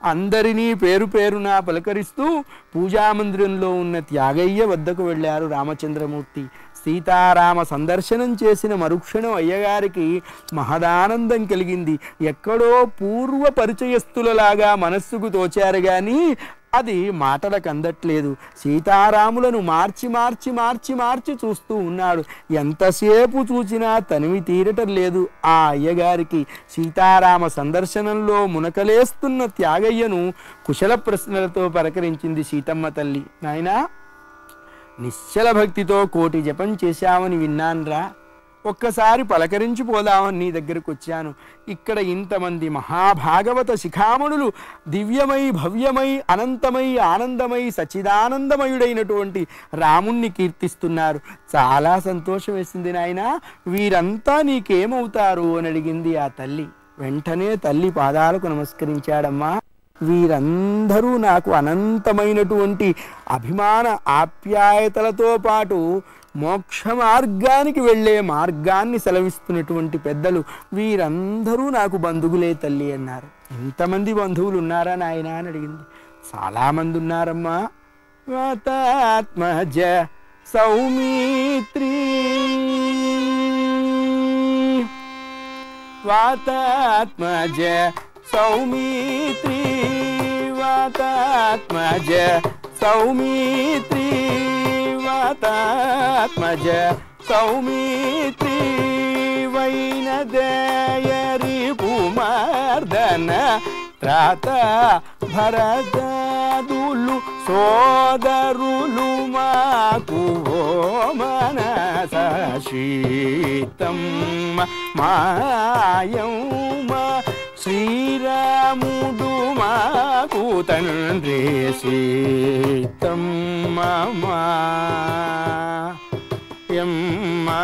అందరినీ పేరు పేరున పలకరిస్తూ పూజామందిరంలో ఉన్న త్యాగయ్య వద్దకు వెళ్ళారు రామచంద్రమూర్తి సీతారామ సందర్శనం చేసిన మరుక్షణం అయ్యగారికి మహదానందం కలిగింది ఎక్కడో పూర్వ పరిచయస్తులలాగా మనస్సుకు తోచారు కానీ అది మాటలకు అందట్లేదు సీతారాములను మార్చి మార్చి మార్చి మార్చి చూస్తూ ఉన్నాడు ఎంతసేపు చూసినా తనివి తీరటం లేదు ఆ అయ్యగారికి సీతారామ సందర్శనంలో మునకలేస్తున్న త్యాగయ్యను కుశల ప్రశ్నలతో పలకరించింది సీతమ్మ తల్లి నాయనా నిశ్చల భక్తితో కోటి జపం చేశామని విన్నాన్రా ఒక్కసారి పలకరించి పోదామని నీ దగ్గరకు వచ్చాను ఇక్కడ ఇంతమంది మహాభాగవత శిఖామణులు దివ్యమై భవ్యమై అనంతమై ఆనందమై సచిదానందమయుడైనటువంటి రాముణ్ణి కీర్తిస్తున్నారు చాలా సంతోషం వేసింది నాయన వీరంతా నీకేమవుతారు అని అడిగింది ఆ తల్లి వెంటనే తల్లి పాదాలకు నమస్కరించాడమ్మా వీరందరూ నాకు అనంతమైనటువంటి అభిమాన ఆప్యాయతలతో పాటు మోక్ష మార్గానికి వెళ్ళే మార్గాన్ని సెలవిస్తున్నటువంటి పెద్దలు వీరందరూ నాకు బంధువులే తల్లి అన్నారు ఇంతమంది బంధువులు ఉన్నారా నాయన అని అడిగింది చాలామంది ఉన్నారమ్మా వాతాత్మజ సౌమిత్రి వాతాత్మజ సౌమిత్రి వాతాత్మజ సౌమిత్రి వాతాత్మజ సౌమిత్రి వైనదయరి కుమార్దన త్రాత భరదాదులు సోదరులు మాకు ఓ మనస శీతం మాయౌమ శ్రీరాముడు మాకు తండ్రి సీతం మమా యమ్మా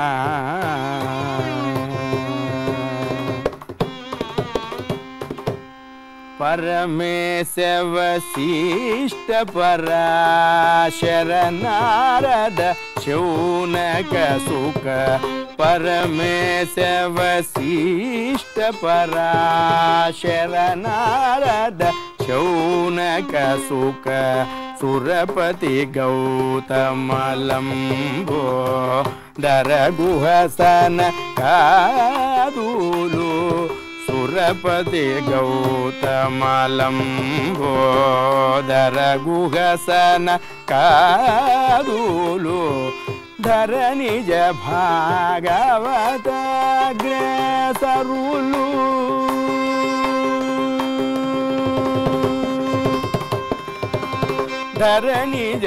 పరమేశ వశిష్ట పరాశర నారద శౌనక సుఖ పరమేశ వశిష్ట పరాశర నారద శౌనక సుఖ సురపతి గౌతమలంబో దరగుహసన కాదులు సురపతి గౌతమలంబోదర గుహసన కాదులు ధర నిజ భాగవతగ్రసరులు ధర నిజ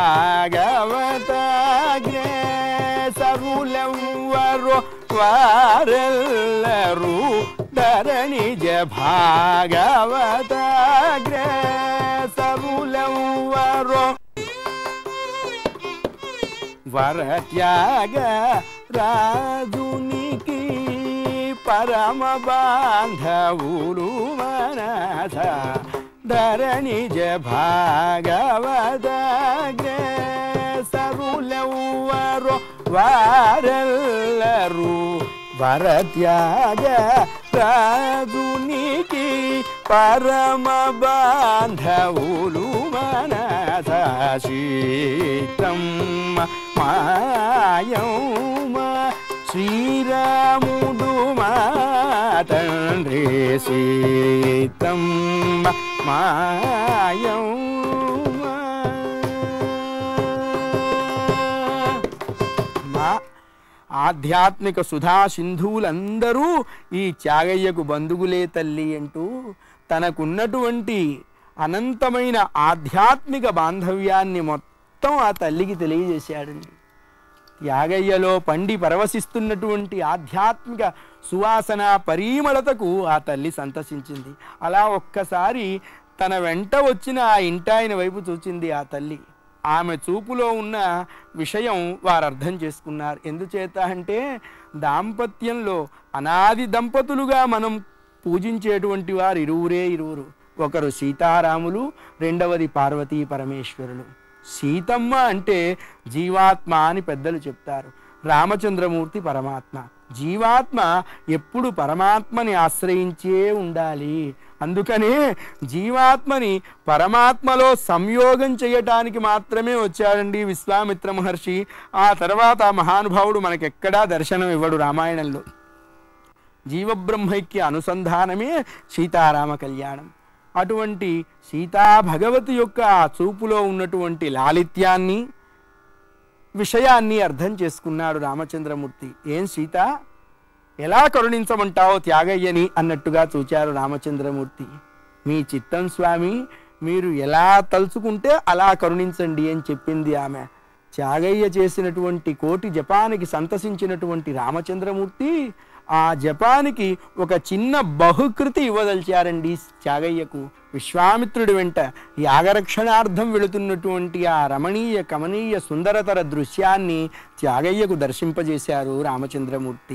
భాగవతగ్రసరులెవ్వరో వారెల్లరూ ధరణిజ భాగవతగ్రసరులెవ్వరో వరత్యాగ రాజునికి పరమ బాంధవులు మనస ధరణిజ భాగవతగ్రసరులెవ్వరో వారెల్లరూ వరత్యాగ రాజునికి పరమ బాంధవులు మనస శీతం మాయౌమ శ్రీరాముడు మా తండ్రి సీతం మాయౌమ మా ఆధ్యాత్మిక సుధా సింధువులందరూ ఈ త్యాగయ్యకు బంధువులే తల్లి అంటూ తనకున్నటువంటి అనంతమైన ఆధ్యాత్మిక బాంధవ్యాన్ని మొత్తం ఆ తల్లికి తెలియజేశాడండి త్యాగయ్యలో పండి పరవశిస్తున్నటువంటి ఆధ్యాత్మిక సువాసన పరిమళతకు ఆ తల్లి సంతసించింది అలా ఒక్కసారి తన వెంట వచ్చిన ఆ ఇంటాయన వైపు చూచింది ఆ తల్లి ఆమె చూపులో ఉన్న విషయం వారు అర్థం చేసుకున్నారు ఎందుచేత అంటే దాంపత్యంలో అనాది దంపతులుగా మనం పూజించేటువంటి వారు ఇరువురే ఇరువురు ఒకరు సీతారాములు రెండవది పార్వతీ పరమేశ్వరులు సీతమ్మ అంటే జీవాత్మ అని పెద్దలు చెప్తారు రామచంద్రమూర్తి పరమాత్మ జీవాత్మ ఎప్పుడు పరమాత్మని ఆశ్రయించే ఉండాలి అందుకనే జీవాత్మని పరమాత్మలో సంయోగం చేయటానికి మాత్రమే వచ్చాడండి విశ్వామిత్ర మహర్షి ఆ తర్వాత ఆ మహానుభావుడు మనకెక్కడా దర్శనం ఇవ్వడు రామాయణంలో జీవబ్రహ్మైక్య అనుసంధానమే సీతారామ కళ్యాణం అటువంటి సీతా భగవతి యొక్క ఆ చూపులో ఉన్నటువంటి లాలిత్యాన్ని విషయాన్ని అర్థం చేసుకున్నాడు రామచంద్రమూర్తి ఏం సీత ఎలా కరుణించమంటావో త్యాగయ్యని అన్నట్టుగా చూచారు రామచంద్రమూర్తి మీ చిత్తం స్వామి మీరు ఎలా తలుచుకుంటే అలా కరుణించండి అని చెప్పింది ఆమె త్యాగయ్య చేసినటువంటి కోటి జపానికి సంతసించినటువంటి రామచంద్రమూర్తి ఆ జపానికి ఒక చిన్న బహుకృతి ఇవ్వదలిచారండి త్యాగయ్యకు విశ్వామిత్రుడి వెంట యాగరక్షణార్థం వెళుతున్నటువంటి ఆ రమణీయ కమనీయ సుందరతర దృశ్యాన్ని త్యాగయ్యకు దర్శింపజేశారు రామచంద్రమూర్తి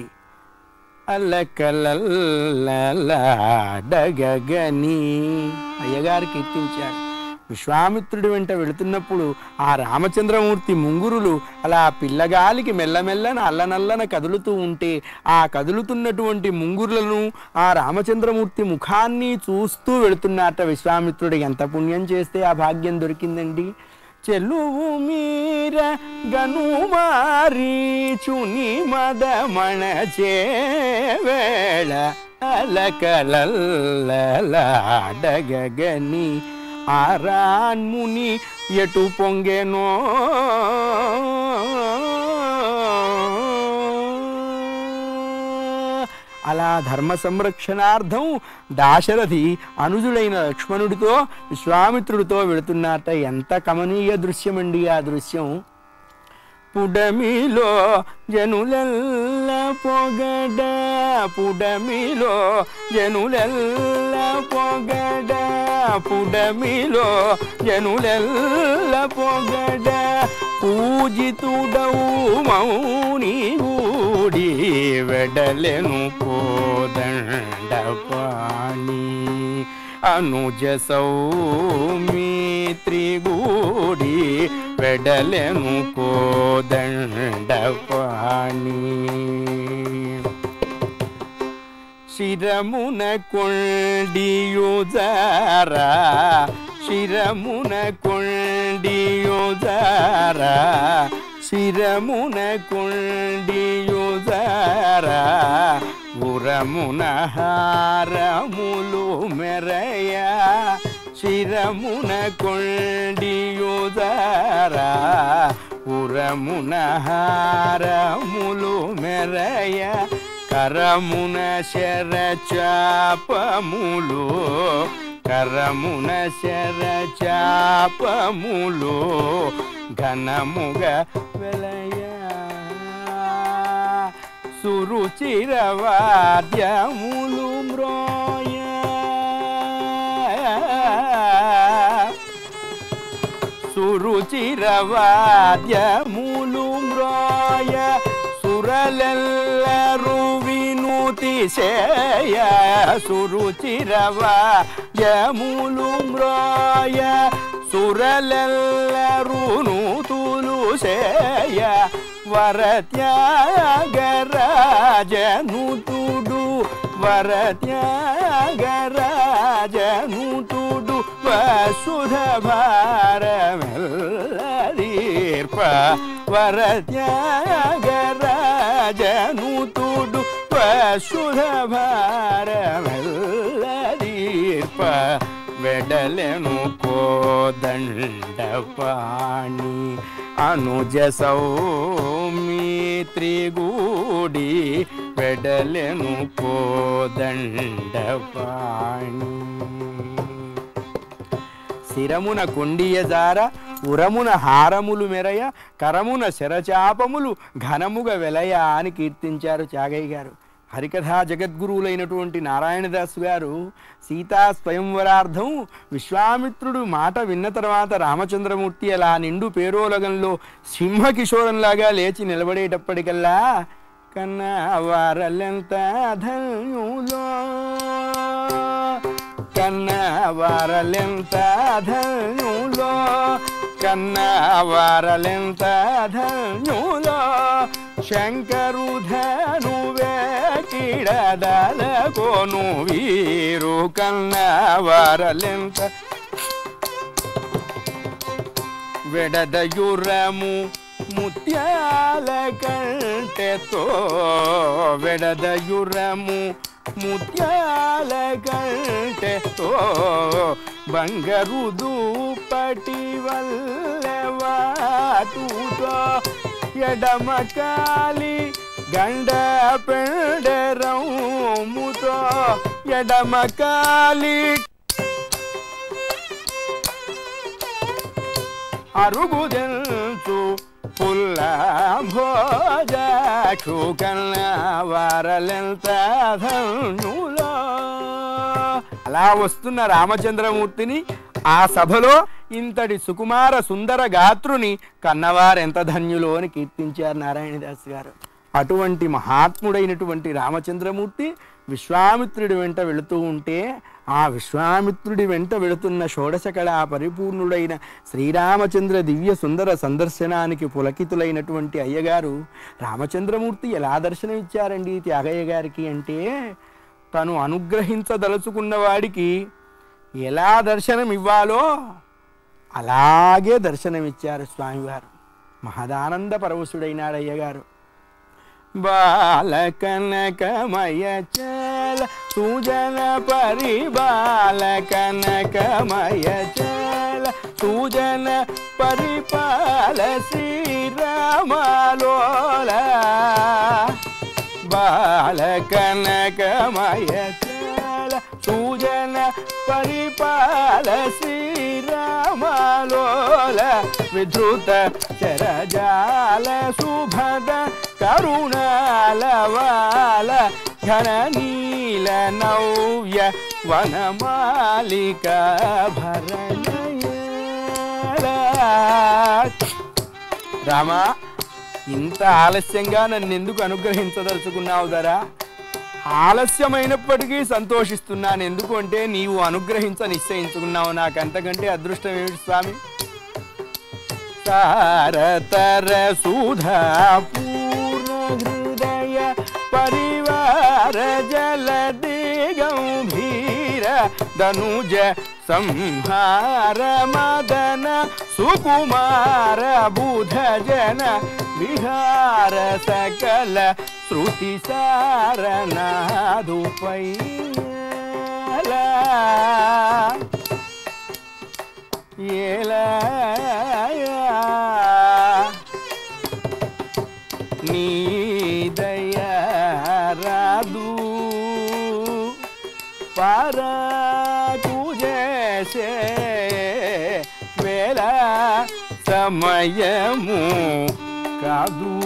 అల్లకలల్లడగని అయ్యగారు కీర్తించాడు విశ్వామిత్రుడి వెంట వెళుతున్నప్పుడు ఆ రామచంద్రమూర్తి ముంగురులు అలా పిల్లగాలికి మెల్లమెల్లన అల్లనల్లన కదులుతూ ఉంటే ఆ కదులుతున్నటువంటి ముంగురులను ఆ రామచంద్రమూర్తి ముఖాన్ని చూస్తూ వెళుతున్నట్ట విశ్వామిత్రుడు ఎంత పుణ్యం చేస్తే ఆ భాగ్యం దొరికిందండి చెల్లువు మీర గనుమారీచుని మదమణ చేవేళ అలకలల్లడగని ఆరాన్ముని ఎటు పొంగెనో అలా ధర్మ సంరక్షణార్థం దాశరథి అనుజుడైన లక్ష్మణుడితో విశ్వామిత్రుడితో వెళుతున్నట్ట ఎంత కమనీయ దృశ్యమండి ఆ దృశ్యం పుడమిలో జనులెల్ల పొగడ పుడమిలో జనులెల్ల పొగడ పుడమిలో జనులెల్ల పొగడ పూజితుడవు మౌని గూడి వెడలెను కోదండపాణి అనుజ సౌమిత్రిగూడి వెడలెను కోదండపాణి శిరమున కొండియుజారా శిరమున కొండియుజారా శిరమున కొండియుజారా ఉరమున హారములు మెరయ శిరమున కొండియుజారా ఉరమున హారములు మెరయ కరమున శరచాపములు కరమున శరచాపములు ఘనముగ వెలయ సురుచిరవాద్యములు మ్రోయ సురుచిరవాద్యములు మ్రోయ సురలెల్లరు వినుతి చేయ సురుచిరవాద్యములు మ్రోయ సురలెల్లరు నూతులు చేయ వరత్యాగరాజనుతుడు వరత్యాగరాజనుతుడు వసుధ భారమెల్లదీర్ప వరత్యాగరాజనుతుడు వసుధ భారమెల్లదీర్ప వెడలెను కోదండపాణి అనుజ సౌమిత్రిగూడి వెడలెను కోదండపాణి శిరమున కొండియజార ఉరమున హారములు మెరయ కరమున శరచాపములు ఘనముగ వెలయ అని కీర్తించారు త్యాగయ్య గారు హరికథా జగద్గురువులైనటువంటి నారాయణదాసు గారు సీతా స్వయంవరార్థం విశ్వామిత్రుడు మాట విన్న తర్వాత రామచంద్రమూర్తి అలా నిండు పేరోలగంలో సింహకిషోరంలాగా లేచి నిలబడేటప్పటికల్లా కన్నా వారలెంత ధన్యులో కన్నా వారలెంత ధన్యులో కన్నా వారలెంత ధన్యులో శంకరు ధనువే కిడదల కోను వీరు కన్న వారలెంత వెడదయురము ముత్యాల కంటెతో వెడదయురము ముత్యాల కంటెతో బంగారు దూపటి వల్లవాటుతో ఎడమ కాలి గండ పెడరముతో ఎడమ కాలి అరుగుదెంచు పుల్ల భోజ కన్న వారలెంత ధన్యులో అలా వస్తున్న రామచంద్రమూర్తిని ఆ సభలో ఇంతటి సుకుమార సుందర గాత్రుని కన్నవారెంత ధన్యులో అని కీర్తించారు నారాయణదాస్ గారు అటువంటి మహాత్ముడైనటువంటి రామచంద్రమూర్తి విశ్వామిత్రుడి వెంట వెళుతూ ఉంటే ఆ విశ్వామిత్రుడి వెంట వెళుతున్న షోడశకళా పరిపూర్ణుడైన శ్రీరామచంద్ర దివ్య సుందర సందర్శనానికి పులకితులైనటువంటి అయ్యగారు రామచంద్రమూర్తి ఎలా దర్శనమిచ్చారండి త్యాగయ్య గారికి అంటే తను అనుగ్రహించదలుచుకున్న వాడికి ఎలా దర్శనం ఇవ్వాలో అలాగే దర్శనమిచ్చారు స్వామివారు మహదానంద పరవశుడైనాడు అయ్యగారు బాలకనకమయ చల సూజన పరిబాలకనకమయ చల సూజన పరిపాల శ్రీరామలోల బాలకనకమయ చల సూజన పరిపాల శ్రీరామలోల విధృత చరజాల శుభద కరుణాలవాల ఘన నీల నవ్య వనమాలిక భరణయ రామా ఇంత ఆలస్యంగా నన్ను ఎందుకు అనుగ్రహించదలుచుకున్నావు దరా ఆలస్యమైనప్పటికీ సంతోషిస్తున్నాను ఎందుకు అంటే నీవు అనుగ్రహించ నిశ్చయించుకున్నావు నాకు అంతకంటే అదృష్టం ఏమిటి స్వామి తారతర సుధా పూర్ణ హృదయ పరివార జలది గంభీర ధనుజ సంహార మదన సుకుమార బుధ జన విహార సకల శృతి సారనాదుపై ఏలా నీ దయారాదు పారాకు చేసే వేళ సమయము కాదు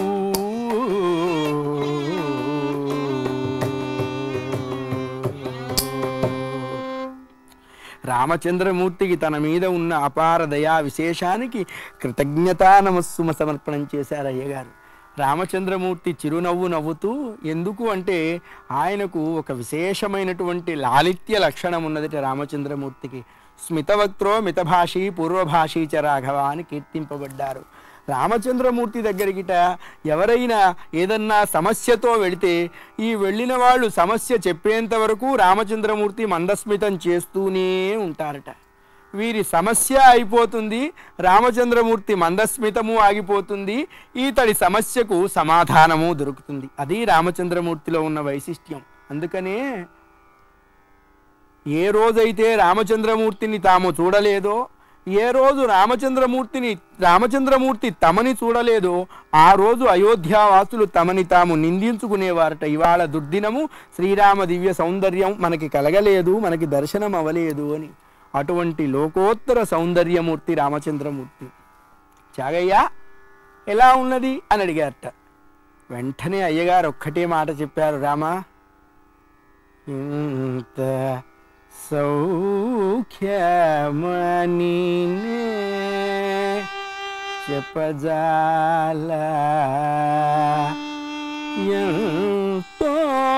రామచంద్రమూర్తికి తన మీద ఉన్న అపార దయా విశేషానికి కృతజ్ఞతా నమస్సుమ సమర్పణం చేశారు అయ్యగారు రామచంద్రమూర్తి చిరునవ్వు నవ్వుతూ ఎందుకు అంటే ఆయనకు ఒక విశేషమైనటువంటి లాలిత్య లక్షణం ఉన్నదట రామచంద్రమూర్తికి స్మితవక్త్రో మితభాషి పూర్వభాషీ చ రాఘవ అని కీర్తింపబడ్డారు రామచంద్రమూర్తి దగ్గరికిట ఎవరైనా ఏదన్నా సమస్యతో వెళితే ఈ వెళ్ళిన వాళ్ళు సమస్య చెప్పేంత వరకు రామచంద్రమూర్తి మందస్మితం చేస్తూనే ఉంటారట వీరి సమస్య అయిపోతుంది రామచంద్రమూర్తి మందస్మితము ఆగిపోతుంది ఈతడి సమస్యకు సమాధానము దొరుకుతుంది అది రామచంద్రమూర్తిలో ఉన్న వైశిష్ట్యం అందుకనే ఏ రోజైతే రామచంద్రమూర్తిని తాము చూడలేదో ఏ రోజు రామచంద్రమూర్తిని రామచంద్రమూర్తి తమని చూడలేదో ఆ రోజు అయోధ్యావాసులు తమని తాము నిందించుకునేవారట ఇవాళ దుర్దినము శ్రీరామ దివ్య సౌందర్యం మనకి కలగలేదు మనకి దర్శనం అవ్వలేదు అని అటువంటి లోకోత్తర సౌందర్యమూర్తి రామచంద్రమూర్తి చాగయ్య ఎలా ఉన్నది అని అడిగారట వెంటనే అయ్యగారు ఒక్కటే మాట చెప్పారు రామా ఇంత సౌఖ్యమని చెప్పజాల ఎంతో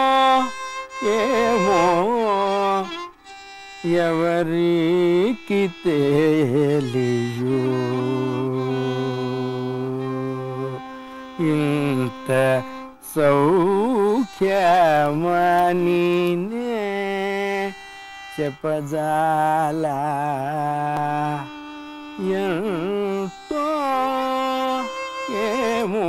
ఏమో ఎవరికి తెలియు ఇంత సౌఖ్యమనినే చెప్పజాలా ఎంతో ఏమో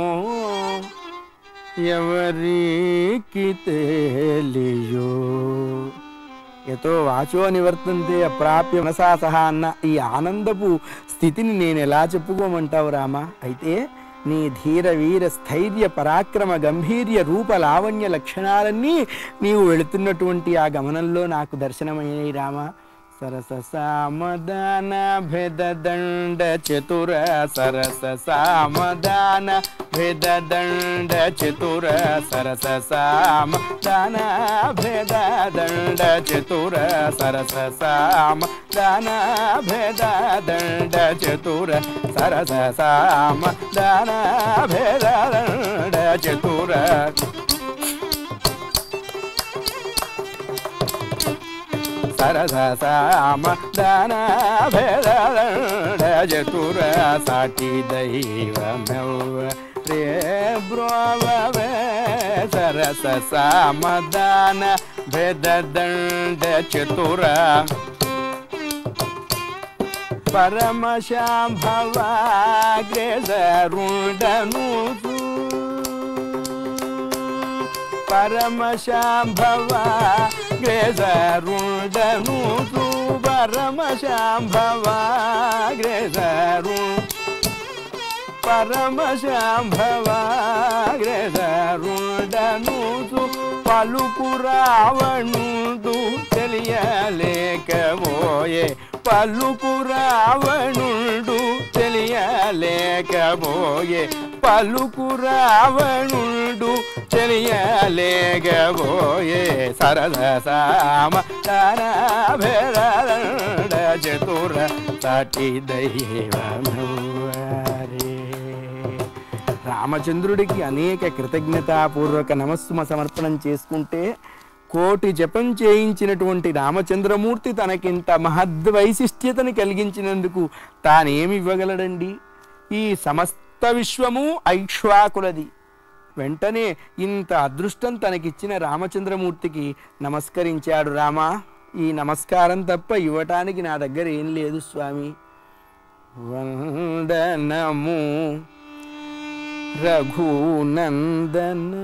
ఎవరికి తెలియో ఎతో వాచో నివర్తంతే అప్రాప్య మనసా సహా అన్న ఈ ఆనందపు స్థితిని నేను ఎలా చెప్పుకోమంటావు రామా అయితే నీ ధీర వీర స్థైర్య పరాక్రమ గంభీర్య రూప లావణ్య లక్షణాలన్నీ నీవు వెళుతున్నటువంటి ఆ గమనంలో నాకు దర్శనమయ్యాయి రామా సరస సామదాన భేద దండ చతుర సరస సామదాన భేద దండ చతుర సరస సామదాన భేద దండ చతుర సరస సామదాన భేద దండ చతుర సరస సామదాన భేద దండ చతుర సరస సామ దాన భేద చతుర సాటి దైవమెవ్వ రే బ్రోవే సరస సామ దాన భేద దండ చతుర పరమశాంభవాగ్రేసరుండను పరమశాంభవ గ్రేసరుండను పరమశాంభవ గ్రేసరు పరమశాంభవ గ్రేసరుండను పలుకు రావణుడు తెలియలేకబోయే పలుకు రావణుడు తెలియలేకబోయే పలుకు రావణుడు తెలియలేకబోయే సరద సామ భేద చతుర సాటి దైవమవ్వరే రామచంద్రుడికి అనేక కృతజ్ఞతాపూర్వక నమస్సుమ సమర్పణం చేసుకుంటే కోటి జపం చేయించినటువంటి రామచంద్రమూర్తి తనకింత మహద్వైశిష్ట్యతని కలిగించినందుకు తానేమి ఇవ్వగలడండి ఈ సమస్త విశ్వము ఐక్ష్వాకులది వెంటనే ఇంత అదృష్టం తనకిచ్చిన రామచంద్రమూర్తికి నమస్కరించాడు రామా ఈ నమస్కారం తప్ప ఇవ్వటానికి నా దగ్గర ఏం లేదు స్వామి వందనము రఘునందన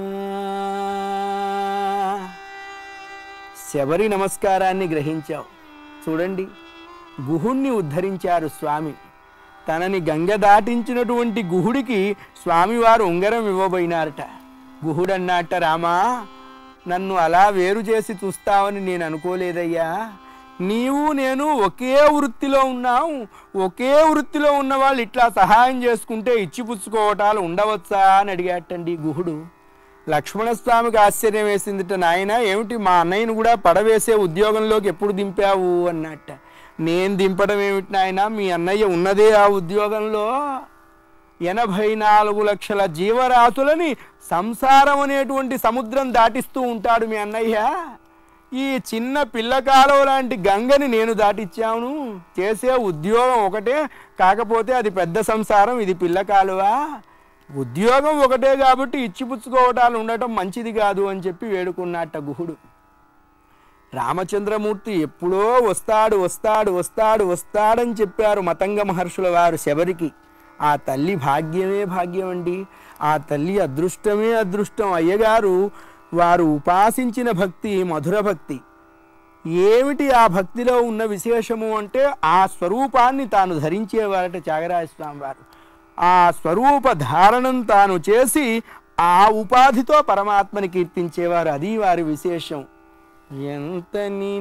శబరి నమస్కారాన్ని గ్రహించావు చూడండి గుహుణ్ణి ఉద్ధరించారు స్వామి తనని గంగ దాటించినటువంటి గుహుడికి స్వామివారు ఉంగరం ఇవ్వబోయినారట గుహుడన్నట్ట రామా నన్ను అలా వేరు చేసి చూస్తావని నేను అనుకోలేదయ్యా నీవు నేను ఒకే వృత్తిలో ఉన్నాం ఒకే వృత్తిలో ఉన్న వాళ్ళు ఇట్లా సహాయం చేసుకుంటే ఇచ్చిపుచ్చుకోవటాలు ఉండవచ్చా అని అడిగాటండి గుహుడు లక్ష్మణస్వామికి ఆశ్చర్యం వేసిందిట నాయన ఏమిటి మా అన్నయ్యను కూడా పడవేసే ఉద్యోగంలోకి ఎప్పుడు దింపావు అన్నట్ట నేను దింపడం ఏమిటి నాయన మీ అన్నయ్య ఉన్నదే ఆ ఉద్యోగంలో ఎనభై నాలుగు లక్షల జీవరాశులని సంసారం అనేటువంటి సముద్రం దాటిస్తూ ఉంటాడు మీ అన్నయ్య ఈ చిన్న పిల్లకాలం లాంటి గంగని నేను దాటిచ్చాను చేసే ఉద్యోగం ఒకటే కాకపోతే అది పెద్ద సంసారం ఇది పిల్ల కాలువా ఉద్యోగం ఒకటే కాబట్టి ఇచ్చిపుచ్చుకోవటాలు ఉండటం మంచిది కాదు అని చెప్పి వేడుకున్నట్ట గుహుడు రామచంద్రమూర్తి ఎప్పుడో వస్తాడు వస్తాడు వస్తాడు వస్తాడని చెప్పారు మతంగ మహర్షుల వారు శబరికి ఆ తల్లి భాగ్యమే భాగ్యం అండి ఆ తల్లి అదృష్టమే అదృష్టం అయ్యగారు వారు ఉపాసించిన భక్తి మధుర భక్తి ఏమిటి ఆ భక్తిలో ఉన్న విశేషము అంటే ఆ స్వరూపాన్ని తాను ధరించేవారట త్యాగరాజస్వామి వారు ఆ స్వరూప ధారణం తాను చేసి ఆ ఉపాధితో పరమాత్మని కీర్తించేవారు అది వారి విశేషం ఎంత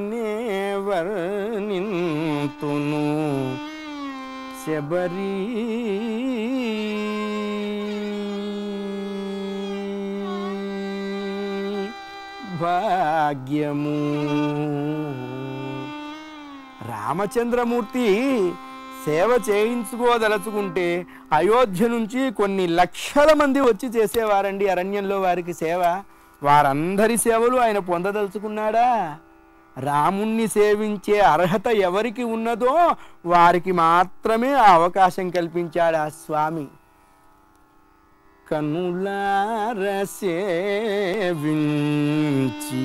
వర్ణింతును శబరి భాగ్యము రామచంద్రమూర్తి సేవ చేయించుకోదలుచుకుంటే అయోధ్య నుంచి కొన్ని లక్షల మంది వచ్చి చేసేవారండి అరణ్యంలో వారికి సేవ వారందరి సేవలు ఆయన పొందదలుచుకున్నాడా రాముణ్ణి సేవించే అర్హత ఎవరికి ఉన్నదో వారికి మాత్రమే ఆ అవకాశం కల్పించాడు ఆ స్వామి కనులార సేవించి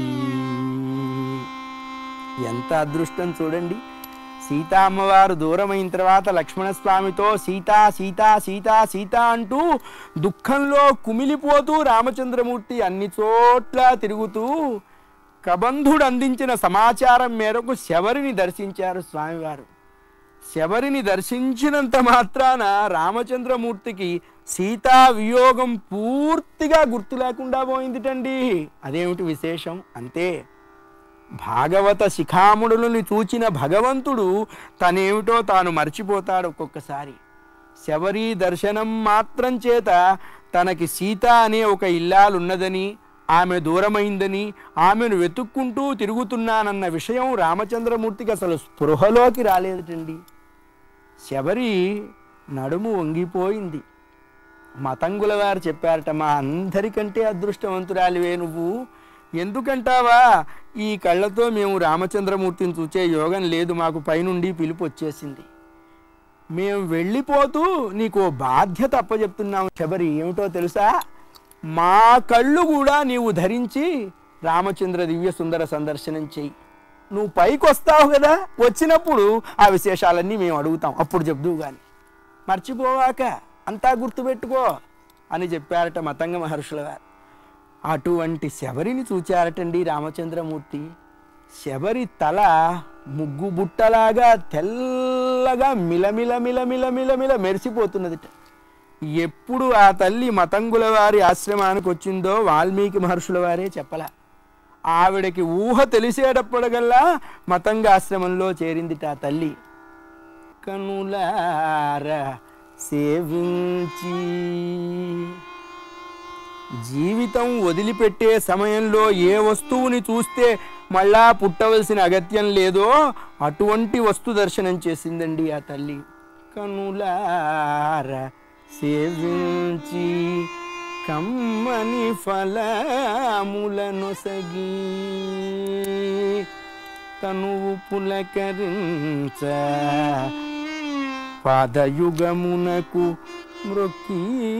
ఎంత అదృష్టం చూడండి సీతా అమ్మవారు దూరమైన తర్వాత లక్ష్మణస్వామితో సీతా సీతా సీతా సీతా అంటూ దుఃఖంలో కుమిలిపోతూ రామచంద్రమూర్తి అన్ని చోట్ల తిరుగుతూ కబంధుడు అందించిన సమాచారం మేరకు శబరిని దర్శించారు స్వామివారు శబరిని దర్శించినంత మాత్రాన రామచంద్రమూర్తికి సీతా వియోగం పూర్తిగా గుర్తు లేకుండా పోయిందిటండి అదేమిటి విశేషం అంతే భాగవత శిఖాముడులని చూచిన భగవంతుడు తనేమిటో తాను మర్చిపోతాడు ఒక్కొక్కసారి శబరి దర్శనం మాత్రం చేత తనకి సీత అనే ఒక ఇల్లాలున్నదని ఆమె దూరమైందని ఆమెను వెతుక్కుంటూ తిరుగుతున్నానన్న విషయం రామచంద్రమూర్తికి అసలు స్పృహలోకి రాలేదటండి శబరి నడుము వంగిపోయింది మతంగుల వారు చెప్పారట మా అందరికంటే అదృష్టవంతురాలివే నువ్వు ఎందుకంటావా ఈ కళ్ళతో మేము రామచంద్రమూర్తిని చూచే యోగం లేదు మాకు పైనుండి పిలుపు వచ్చేసింది మేము వెళ్ళిపోతూ నీకు ఓ బాధ్యత అప్పచెప్తున్నాం శబరి ఏమిటో తెలుసా మా కళ్ళు కూడా నీవు ధరించి రామచంద్ర దివ్య సుందర సందర్శనం చెయ్యి నువ్వు పైకి వస్తావు కదా వచ్చినప్పుడు ఆ విశేషాలన్నీ మేము అడుగుతాం అప్పుడు చెప్దువు కానీ మర్చిపోవాక అంతా గుర్తుపెట్టుకో అని చెప్పారట మతంగ మహర్షుల వారు అటువంటి శబరిని చూచారటండి రామచంద్రమూర్తి శబరి తల ముగ్గు బుట్టలాగా తెల్లగా మిలమిల మిలమిల మిలమిల మెరిసిపోతున్నదిట ఎప్పుడు ఆ తల్లి మతంగుల వారి ఆశ్రమానికి వచ్చిందో వాల్మీకి మహర్షుల వారే చెప్పల ఆవిడకి ఊహ తెలిసేటప్పటికల్లా మతంగ ఆశ్రమంలో చేరిందిట ఆ తల్లి కనులార సేవించి జీవితం వదిలిపెట్టే సమయంలో ఏ వస్తువుని చూస్తే మళ్ళా పుట్టవలసిన అగత్యం లేదో అటువంటి వస్తు దర్శనం చేసిందండి ఆ తల్లి కనులార సేవించి కమ్మని ఫలములను సగి తనువు పులకరించ పాదయుగమునకు మ్రొక్కి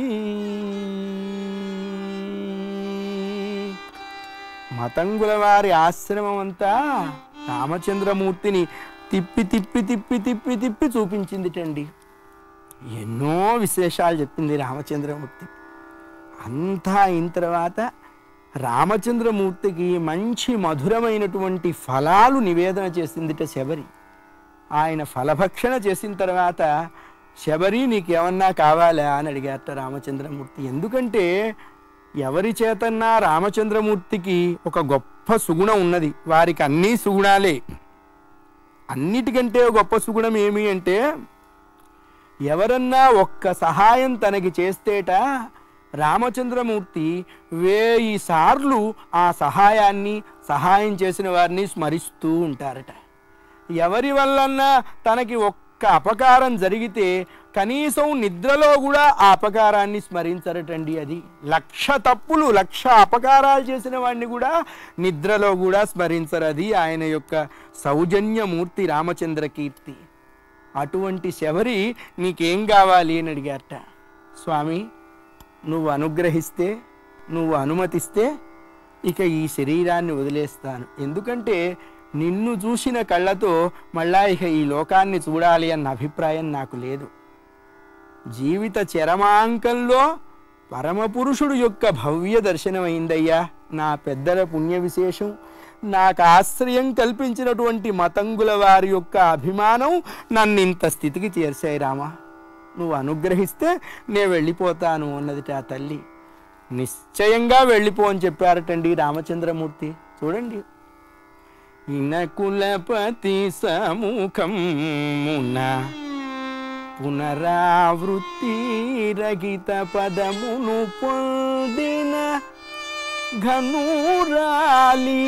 మతంగుల వారి ఆశ్రమం అంతా రామచంద్రమూర్తిని తిప్పి తిప్పి తిప్పి తిప్పి తిప్పి చూపించిందిటండి ఎన్నో విశేషాలు చెప్పింది రామచంద్రమూర్తి అంతా అయిన తర్వాత రామచంద్రమూర్తికి మంచి మధురమైనటువంటి ఫలాలు నివేదన చేసిందిట శబరి ఆయన ఫలభక్షణ చేసిన తర్వాత శబరి నీకేమన్నా కావాలా అని అడిగారట రామచంద్రమూర్తి ఎందుకంటే ఎవరి చేతన్నా రామచంద్రమూర్తికి ఒక గొప్ప సుగుణం ఉన్నది వారికి అన్నీ సుగుణాలే అన్నిటికంటే గొప్ప సుగుణం ఏమి అంటే ఎవరన్నా ఒక్క సహాయం తనకి చేస్తేట రామచంద్రమూర్తి వేయి సార్లు ఆ సహాయాన్ని సహాయం చేసిన వారిని స్మరిస్తూ ఉంటారట ఎవరి వల్లన్నా తనకి ఒక్క అపకారం జరిగితే కనీసం నిద్రలో కూడా ఆ అపకారాన్ని స్మరించరటండి అది లక్ష తప్పులు లక్ష అపకారాలు చేసిన వాడిని కూడా నిద్రలో కూడా స్మరించరు అది ఆయన యొక్క సౌజన్యమూర్తి రామచంద్ర కీర్తి అటువంటి శబరి నీకేం కావాలి అని అడిగారట స్వామి నువ్వు అనుగ్రహిస్తే నువ్వు అనుమతిస్తే ఇక ఈ శరీరాన్ని వదిలేస్తాను ఎందుకంటే నిన్ను చూసిన కళ్ళతో మళ్ళా ఇక ఈ లోకాన్ని చూడాలి అన్న అభిప్రాయం నాకు లేదు జీవిత చరమాంకంలో పరమపురుషుడు యొక్క భవ్య దర్శనమైందయ్యా నా పెద్దల పుణ్య విశేషం నాకు ఆశ్రయం కల్పించినటువంటి మతంగుల వారి యొక్క అభిమానం నన్ను ఇంత స్థితికి చేర్చాయి రామా నువ్వు అనుగ్రహిస్తే నేను వెళ్ళిపోతాను అన్నదిట ఆ తల్లి నిశ్చయంగా వెళ్ళిపో అని చెప్పారటండి రామచంద్రమూర్తి చూడండి ఇనకులపతి సముఖమున పునరావృత్తి రహిత పదమును పొందిన ఘనురాలి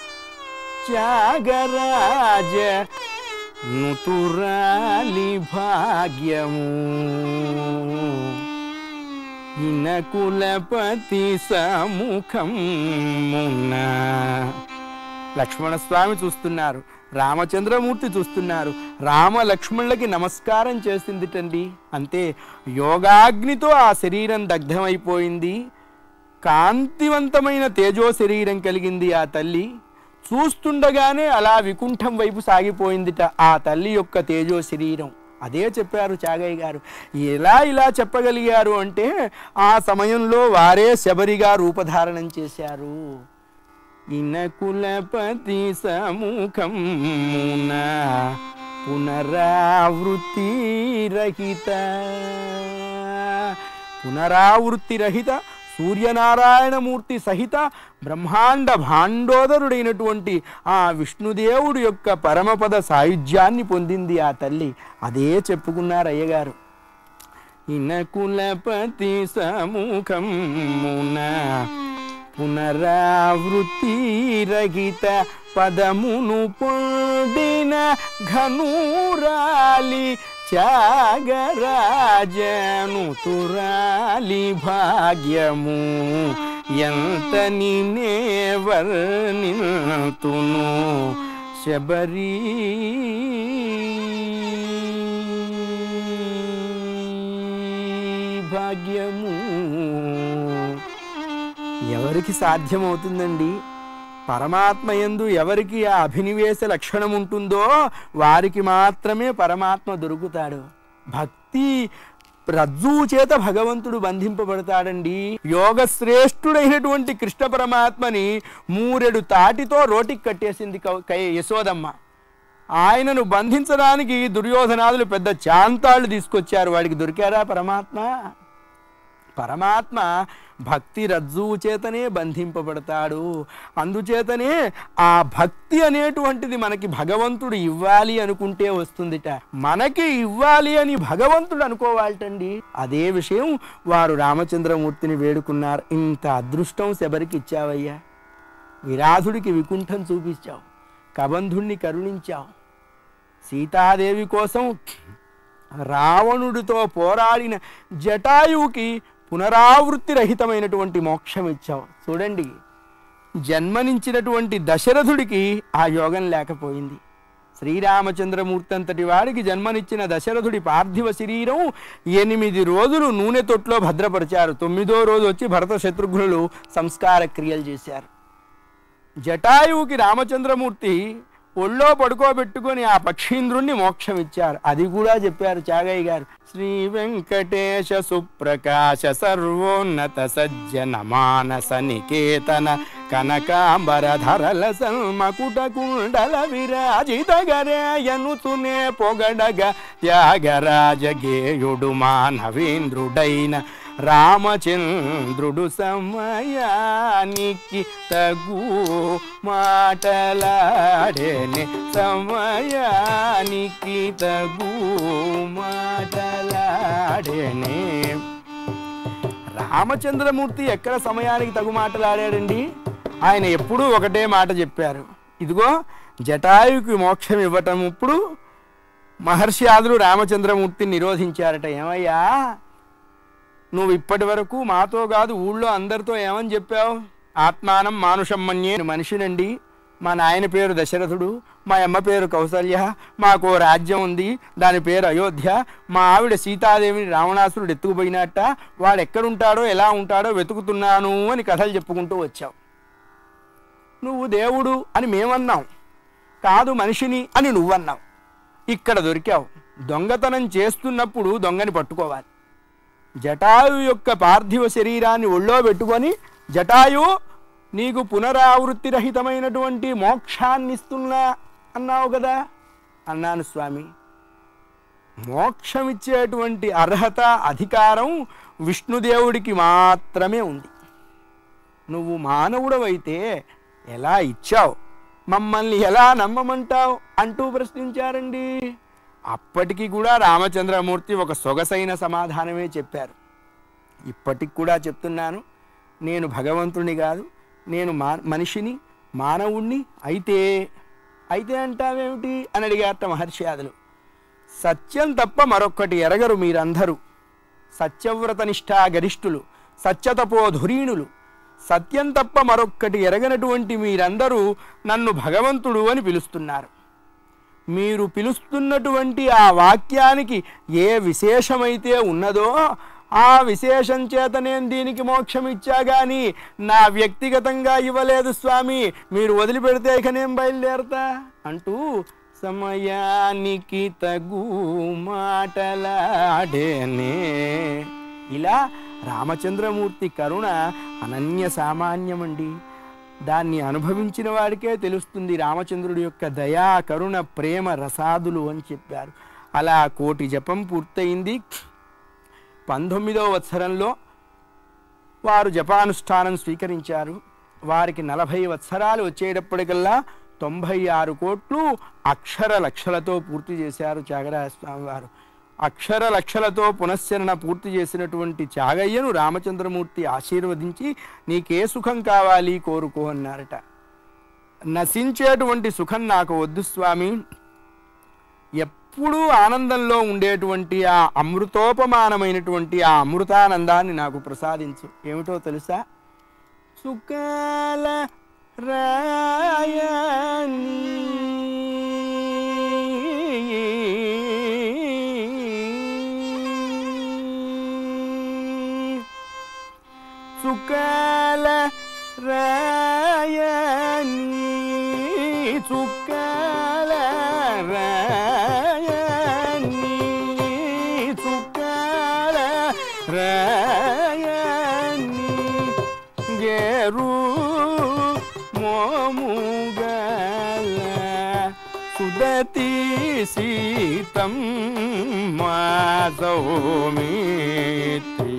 త్యాగరాజ నుతురాలి భాగ్యము ఇనకులపతి సముఖమున లక్ష్మణస్వామి చూస్తున్నారు రామచంద్రమూర్తి చూస్తున్నారు రామ లక్ష్మణులకి నమస్కారం చేసిందిటండి అంతే యోగాగ్నితో ఆ శరీరం దగ్ధమైపోయింది కాంతివంతమైన తేజో శరీరం కలిగింది ఆ తల్లి చూస్తుండగానే అలా వికుంఠం వైపు సాగిపోయిందిట ఆ తల్లి యొక్క తేజో శరీరం అదే చెప్పారు చాగయ్య గారు ఎలా ఇలా చెప్పగలిగారు అంటే ఆ సమయంలో వారే శబరిగా రూపధారణం చేశారు ఇనకులపతి సముఖమున పునరావృత్తి రహిత పునరావృత్తి రహిత సూర్యనారాయణమూర్తి సహిత బ్రహ్మాండ భాండోదరుడైనటువంటి ఆ విష్ణుదేవుడు యొక్క పరమపద సాయుధ్యాన్ని పొందింది ఆ తల్లి అదే చెప్పుకున్నారు అయ్యగారు ఇనకులపతి సముఖమున పునరావృత్తి రహిత పదమును పొందిన ఘనూరాలి త్యాగరాజను తురాలి భాగ్యము ఎంత నినే వర్ణితును శబరీ భాగ్యము ఎవరికి సాధ్యమవుతుందండి పరమాత్మ యందు ఎవరికి ఆ అభినివేశ లక్షణం ఉంటుందో వారికి మాత్రమే పరమాత్మ దొరుకుతాడు భక్తి రజ్జువు చేత భగవంతుడు బంధింపబడతాడండి యోగ శ్రేష్ఠుడైనటువంటి కృష్ణ పరమాత్మని మూరెడు తాటితో రోటికి కట్టేసింది కౌ- కై యశోదమ్మ ఆయనను బంధించడానికి దుర్యోధనాదులు పెద్ద చాంతాళ్ళు తీసుకొచ్చారు వాడికి దొరికారా పరమాత్మ పరమాత్మ భక్తి రజ్జువు చేతనే బంధింపబడతాడు అందుచేతనే ఆ భక్తి అనేటువంటిది మనకి భగవంతుడు ఇవ్వాలి అనుకుంటే వస్తుందిట మనకి ఇవ్వాలి అని భగవంతుడు అనుకోవాలటండి అదే విషయం వారు రామచంద్రమూర్తిని వేడుకున్నారు ఇంత అదృష్టం శబరికి ఇచ్చావయ్యా విరాధుడికి వికుంఠం చూపించావు కబంధుణ్ణి కరుణించావు సీతాదేవి కోసం రావణుడితో పోరాడిన జటాయువుకి పునరావృత్తి రహితమైనటువంటి మోక్షం ఇచ్చావు చూడండి జన్మనించినటువంటి దశరథుడికి ఆ యోగం లేకపోయింది శ్రీరామచంద్రమూర్తి అంతటి వాడికి జన్మనిచ్చిన దశరథుడి పార్థివ శరీరం ఎనిమిది రోజులు నూనె తొట్లో భద్రపరిచారు తొమ్మిదో రోజు వచ్చి భరత శత్రుఘ్నులు సంస్కార క్రియలు చేశారు జటాయువుకి రామచంద్రమూర్తి ఒళ్ళో పడుకోబెట్టుకొని ఆ పక్షీంద్రుణ్ణి మోక్షం ఇచ్చారు అది కూడా చెప్పారు చాగయ్య గారు శ్రీ వెంకటేశ సుప్రకాశ సర్వోన్నత సజ్జన మానస నికేతన కనకాంబర ధరల సల్మకుట కుండల విరాజిత గరేయనుతునే పొగడగ త్యాగరాజ గేయుడు మానవేంద్రుడైన రామచంద్రుడు సమయానికి తగు మాటలాడేనే సమయానికి తగు మాటలాడేనే రామచంద్రమూర్తి ఎక్కడ సమయానికి తగు మాటలాడాడండి ఆయన ఎప్పుడూ ఒకటే మాట చెప్పారు ఇదిగో జటాయుకి మోక్షం ఇవ్వటం ఇప్పుడు మహర్షి ఆదులు రామచంద్రమూర్తిని నిరోధించారట ఏమయ్యా నువ్వు ఇప్పటి వరకు మాతో కాదు ఊళ్ళో అందరితో ఏమని చెప్పావు ఆత్మానం మానుషం మన్యే నేను మనిషినండి మా నాయన పేరు దశరథుడు మా అమ్మ పేరు కౌసల్య మాకు ఓ రాజ్యం ఉంది దాని పేరు అయోధ్య మా ఆవిడ సీతాదేవిని రావణాసురుడు ఎత్తుకుపోయినట్ట వాడు ఎక్కడుంటాడో ఎలా ఉంటాడో వెతుకుతున్నాను అని కథలు చెప్పుకుంటూ వచ్చావు నువ్వు దేవుడు అని మేమన్నాం కాదు మనిషిని అని నువ్వన్నావు ఇక్కడ దొరికావు దొంగతనం చేస్తున్నప్పుడు దొంగని పట్టుకోవాలి జటాయు యొక్క పార్థివ శరీరాన్ని ఒళ్ళో పెట్టుకొని జటాయు నీకు పునరావృత్తి రహితమైనటువంటి మోక్షాన్ని ఇస్తున్నా అన్నావు కదా అన్నాను స్వామి మోక్షమిచ్చేటువంటి అర్హత అధికారం విష్ణుదేవుడికి మాత్రమే ఉంది నువ్వు మానవుడవైతే ఎలా ఇచ్చావు మమ్మల్ని ఎలా నమ్మమంటావు అంటూ ప్రశ్నించారండి అప్పటికి కూడా రామచంద్రమూర్తి ఒక సొగసైన సమాధానమే చెప్పారు ఇప్పటికి కూడా చెప్తున్నాను నేను భగవంతుని కాదు నేను మా మనిషిని మానవుణ్ణి అయితే అయితే అంటావేమిటి అని అడిగారట మహర్షియాదులు సత్యం తప్ప మరొక్కటి ఎరగరు మీరందరూ సత్యవ్రత నిష్ఠా గరిష్ఠులు సత్యతపో ధురీణులు సత్యం తప్ప మరొక్కటి ఎరగనటువంటి మీరందరూ నన్ను భగవంతుడు అని పిలుస్తున్నారు మీరు పిలుస్తున్నటువంటి ఆ వాక్యానికి ఏ విశేషమైతే ఉన్నదో ఆ విశేషం చేత నేను దీనికి మోక్షం ఇచ్చా గాని నా వ్యక్తిగతంగా ఇవ్వలేదు స్వామి మీరు వదిలిపెడితే ఇక నేను బయలుదేరతా అంటూ సమయానికి తగు మాటలాడేనే ఇలా రామచంద్రమూర్తి కరుణ అనన్య సామాన్యమండి దాన్ని అనుభవించిన వాడికే తెలుస్తుంది రామచంద్రుడి యొక్క దయా కరుణ ప్రేమ రసాదులు అని చెప్పారు అలా కోటి జపం పూర్తయింది పంతొమ్మిదవ వత్సరంలో వారు జపానుష్ఠానం స్వీకరించారు వారికి నలభై వత్సరాలు వచ్చేటప్పటికల్లా తొంభై ఆరు కోట్లు అక్షర లక్షలతో పూర్తి చేశారు త్యాగరాజ స్వామి వారు అక్షర లక్షలతో పునశ్చరణ పూర్తి చేసినటువంటి త్యాగయ్యను రామచంద్రమూర్తి ఆశీర్వదించి నీకే సుఖం కావాలి కోరుకో అన్నారట నశించేటువంటి సుఖం నాకు వద్దు స్వామి ఎప్పుడూ ఆనందంలో ఉండేటువంటి ఆ అమృతోపమానమైనటువంటి ఆ అమృతానందాన్ని నాకు ప్రసాదించు ఏమిటో తెలుసా సుకాల రాయని చుక్కల రాయని చుక్కల రాయని చుక్కల రాయని గేరు మోముగల సుదతి సీతం మాసౌమిత్రి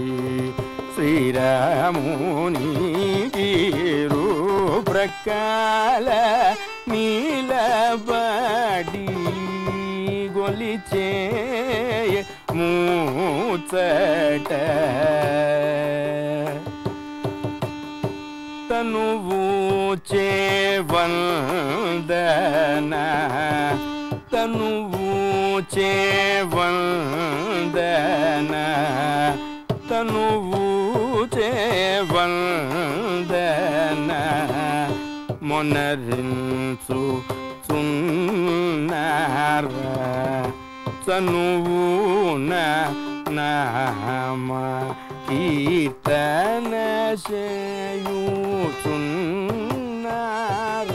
శ్రీరాముని గీరు ప్రకాల నీలబడి గొలిచే మూచట తనువు చేవందన తనువు చేవందన తనువు చేవందన మొనరించు చున్నార చనువున నామ కీర్తన చేయుచున్నార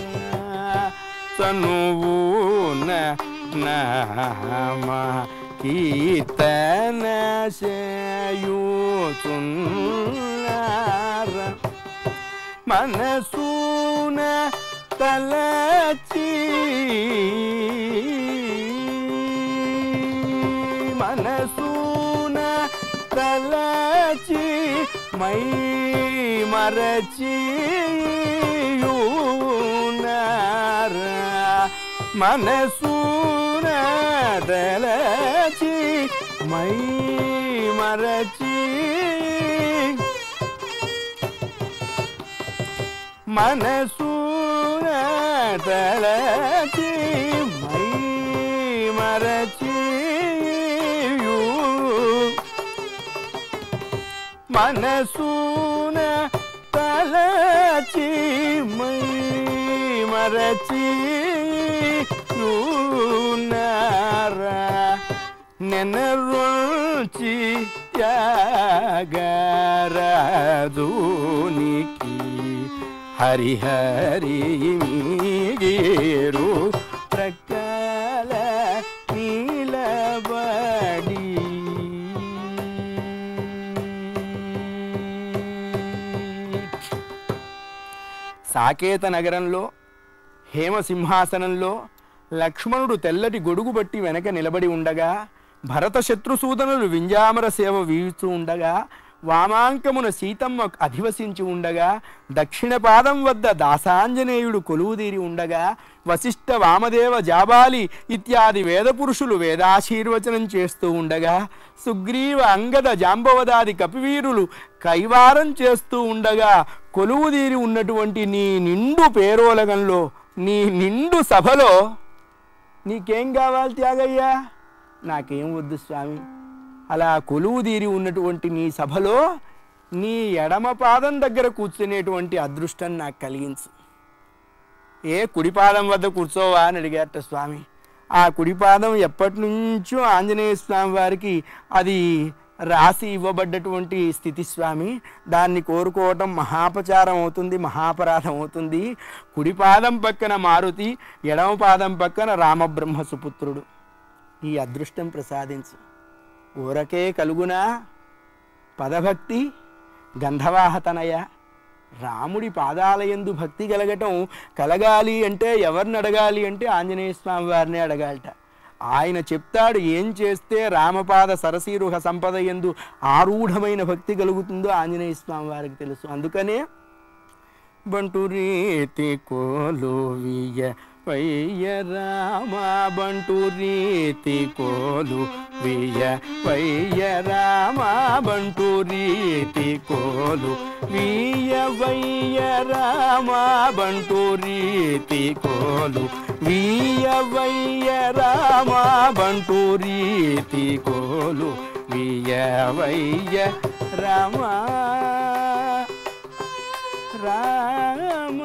చనువున నామ కీర్తన చేయుచున్నార మనసూన తలచి మనసూన తలచి మై మరచి మనసూన తలచి మై మరచి మనసూన తలచి మై మరచి మనసూన తలచి మై మరచి నెనరుచి త్యాగరాజునికి హరిహరి మీగేరు ప్రకాల నీలబడి సాకేత నగరంలో హేమసింహాసనంలో లక్ష్మణుడు తెల్లటి గొడుగు బట్టి వెనక నిలబడి ఉండగా భరత శత్రుసూదనులు వింజామర సేవ వీస్తూ ఉండగా వామాంకమున సీతమ్మ అధివసించి ఉండగా దక్షిణ పాదం వద్ద దాసాంజనేయుడు కొలువుదీరి ఉండగా వశిష్ఠ వామదేవ జాబాలి ఇత్యాది వేదపురుషులు వేదాశీర్వచనం చేస్తూ ఉండగా సుగ్రీవ అంగద జాంబవదాది కపివీరులు కైవారం చేస్తూ ఉండగా కొలువుదీరి ఉన్నటువంటి నీ నిండు పేరోలగంలో నీ నిండు సభలో నీకేం కావాలి త్యాగయ్యా నాకేం వద్దు స్వామి అలా కొలువు తీరి ఉన్నటువంటి నీ సభలో నీ ఎడమ పాదం దగ్గర కూర్చునేటువంటి అదృష్టం నాకు కలిగించు ఏ కుడి పాదం వద్ద కూర్చోవా అని అడిగారట స్వామి ఆ కుడి పాదం ఎప్పటి నుంచో ఆంజనేయ స్వామి వారికి అది రాసి ఇవ్వబడ్డటువంటి స్థితి స్వామి దాన్ని కోరుకోవటం మహాపచారం అవుతుంది మహాపరాధం అవుతుంది కుడి పాదం పక్కన మారుతి ఎడమ పాదం పక్కన రామబ్రహ్మ సుపుత్రుడు ఈ అదృష్టం ప్రసాదించు ఊరకే కలుగునా పదభక్తి గంధవాహతనయ రాముడి పాదాలయందు భక్తి కలగటం కలగాలి అంటే ఎవరిని అడగాలి అంటే ఆంజనేయ స్వామి వారిని అడగాలట ఆయన చెప్తాడు ఏం చేస్తే రామపాద సరసీరుహ సంపద ఎందు ఆరూఢమైన భక్తి కలుగుతుందో ఆంజనేయ స్వామి వారికి తెలుసు అందుకనే బంటు రీతి కోలువియ వయ్య రామ బంటు రీతి కోలు వియ వయ్య రామ బంటు రీతి కోలు వియ వయ్య రామ బంటు రీతి కోలు వియ వయ్య రామ బంటు రీతి కోలు వియ వయ్య రామ రామ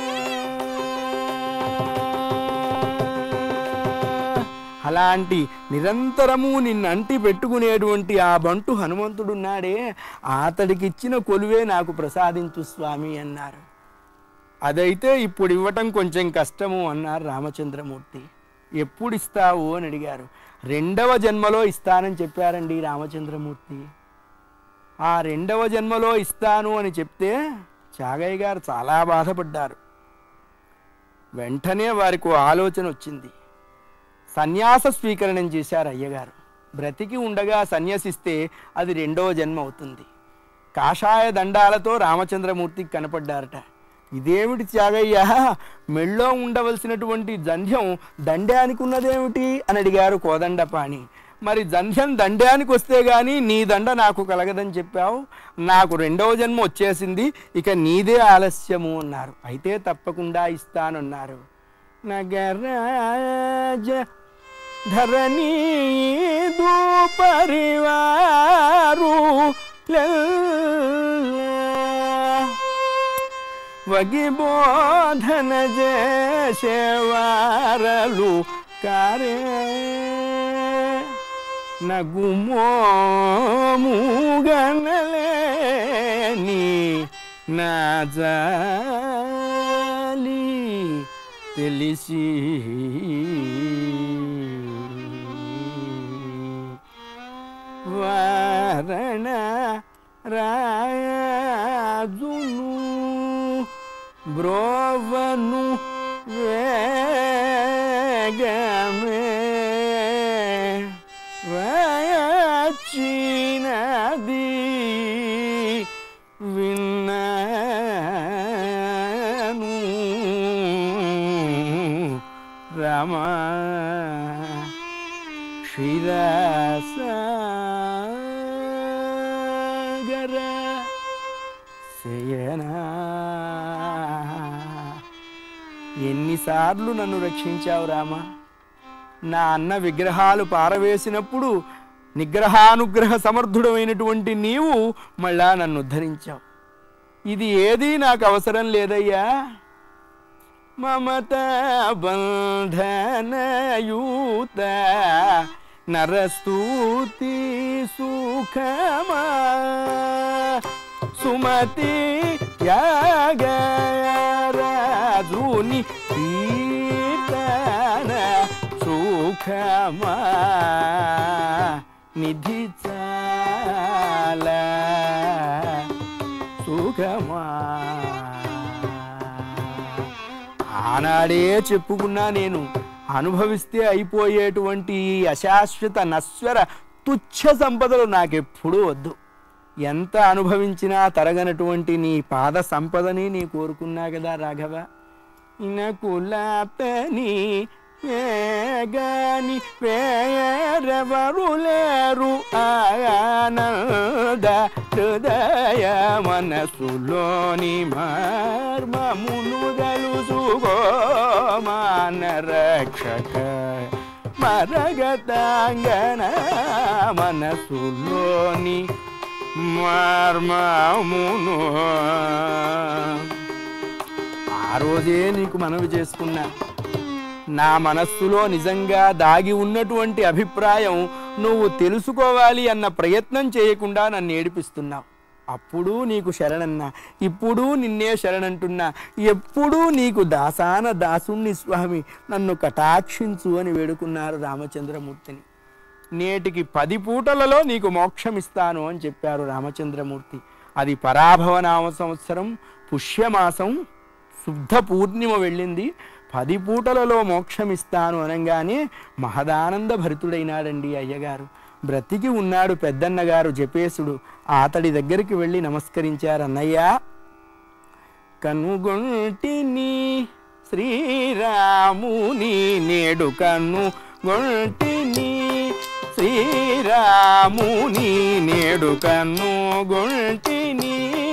అలాంటి నిరంతరము నిన్నంటి పెట్టుకునేటువంటి ఆ బంటు హనుమంతుడున్నాడే అతడికిచ్చిన కొలువే నాకు ప్రసాదించు స్వామి అన్నారు అదైతే ఇప్పుడు ఇవ్వటం కొంచెం కష్టము అన్నారు రామచంద్రమూర్తి ఎప్పుడు ఇస్తావు అని అడిగారు రెండవ జన్మలో ఇస్తానని చెప్పారండి రామచంద్రమూర్తి ఆ రెండవ జన్మలో ఇస్తాను అని చెప్తే చాగయ్య గారు చాలా బాధపడ్డారు వెంటనే వారికి ఓ ఆలోచన వచ్చింది సన్యాస స్వీకరణం చేశారు అయ్యగారు బ్రతికి ఉండగా సన్యసిస్తే అది రెండవ జన్మ అవుతుంది కాషాయ దండాలతో రామచంద్రమూర్తికి కనపడ్డారట ఇదేమిటి త్యాగయ్య మెళ్ళో ఉండవలసినటువంటి జంధ్యం దండానికి ఉన్నదేమిటి అని అడిగారు కోదండపాణి మరి జంధ్యం దండానికి వస్తే గాని నీ దండ నాకు కలగదని చెప్పావు నాకు రెండవ జన్మ వచ్చేసింది ఇక నీదే ఆలస్యము అన్నారు అయితే తప్పకుండా ఇస్తానన్నారు నగరాజ ధరణి పరివారు వగిబోధన చేసేవారలు కారే నగుమోముగనలేని నా జాలి తెలిసి వారణ రాజును బ్రోవను వేగమే వచ్చినది విన్నాను రమ క్షీరసాగర శయనా ఎన్నిసార్లు నన్ను రక్షించావు రామా నా అన్న విగ్రహాలు పారవేసినప్పుడు నిగ్రహానుగ్రహ సమర్థుడమైనటువంటి నీవు మళ్ళా నన్ను ఉద్ధరించావు ఇది ఏదీ నాకు అవసరం లేదయ్యా మమత బంధనయూత నరస్తూతి సుఖమా సుమతి యాగరాజుని కీర్తన సుఖమా నిధి చాల సుఖమా ఆనాడే చెప్పుకున్నా నేను అనుభవిస్తే అయిపోయేటువంటి ఈ అశాశ్వత నశ్వర తుచ్చ సంపదలు నాకెప్పుడూ వద్దు ఎంత అనుభవించినా తరగనటువంటి నీ పాద సంపదని నీ కోరుకున్నా కదా రాఘవ ఇనకులాతని వేగాని వేరెవరు లేరు ఆనంద హృదయ మనసులోని మర్మమును తెలుసుకో మాన రక్షక మరగతాంగన మనసులోని మర్మమును ఆ రోజే నీకు మనవి చేసుకున్నా నా మనస్సులో నిజంగా దాగి ఉన్నటువంటి అభిప్రాయం నువ్వు తెలుసుకోవాలి అన్న ప్రయత్నం చేయకుండా నన్ను ఏడిపిస్తున్నావు అప్పుడు నీకు శరణన్నా ఇప్పుడు నిన్నే శరణంటున్నా ఎప్పుడూ నీకు దాసాన దాసుణ్ణి స్వామి నన్ను కటాక్షించు అని వేడుకున్నారు రామచంద్రమూర్తిని నేటికి పది పూటలలో నీకు మోక్షం ఇస్తాను అని చెప్పారు రామచంద్రమూర్తి అది పరాభవ నామ సంవత్సరం పుష్యమాసం శుద్ధ పూర్ణిమ వెళ్ళింది పది పూటలలో మోక్షం ఇస్తాను అనగానే మహదానంద భరితుడైనాడండి అయ్యగారు బ్రతికి ఉన్నాడు పెద్దన్నగారు జపేశుడు అతడి దగ్గరికి వెళ్ళి నమస్కరించారు అన్నయ్య కనుగొంటిని శ్రీరాముని నేడు కన్ను గొంటిని శ్రీరాముని నేడు కన్ను గొంటిని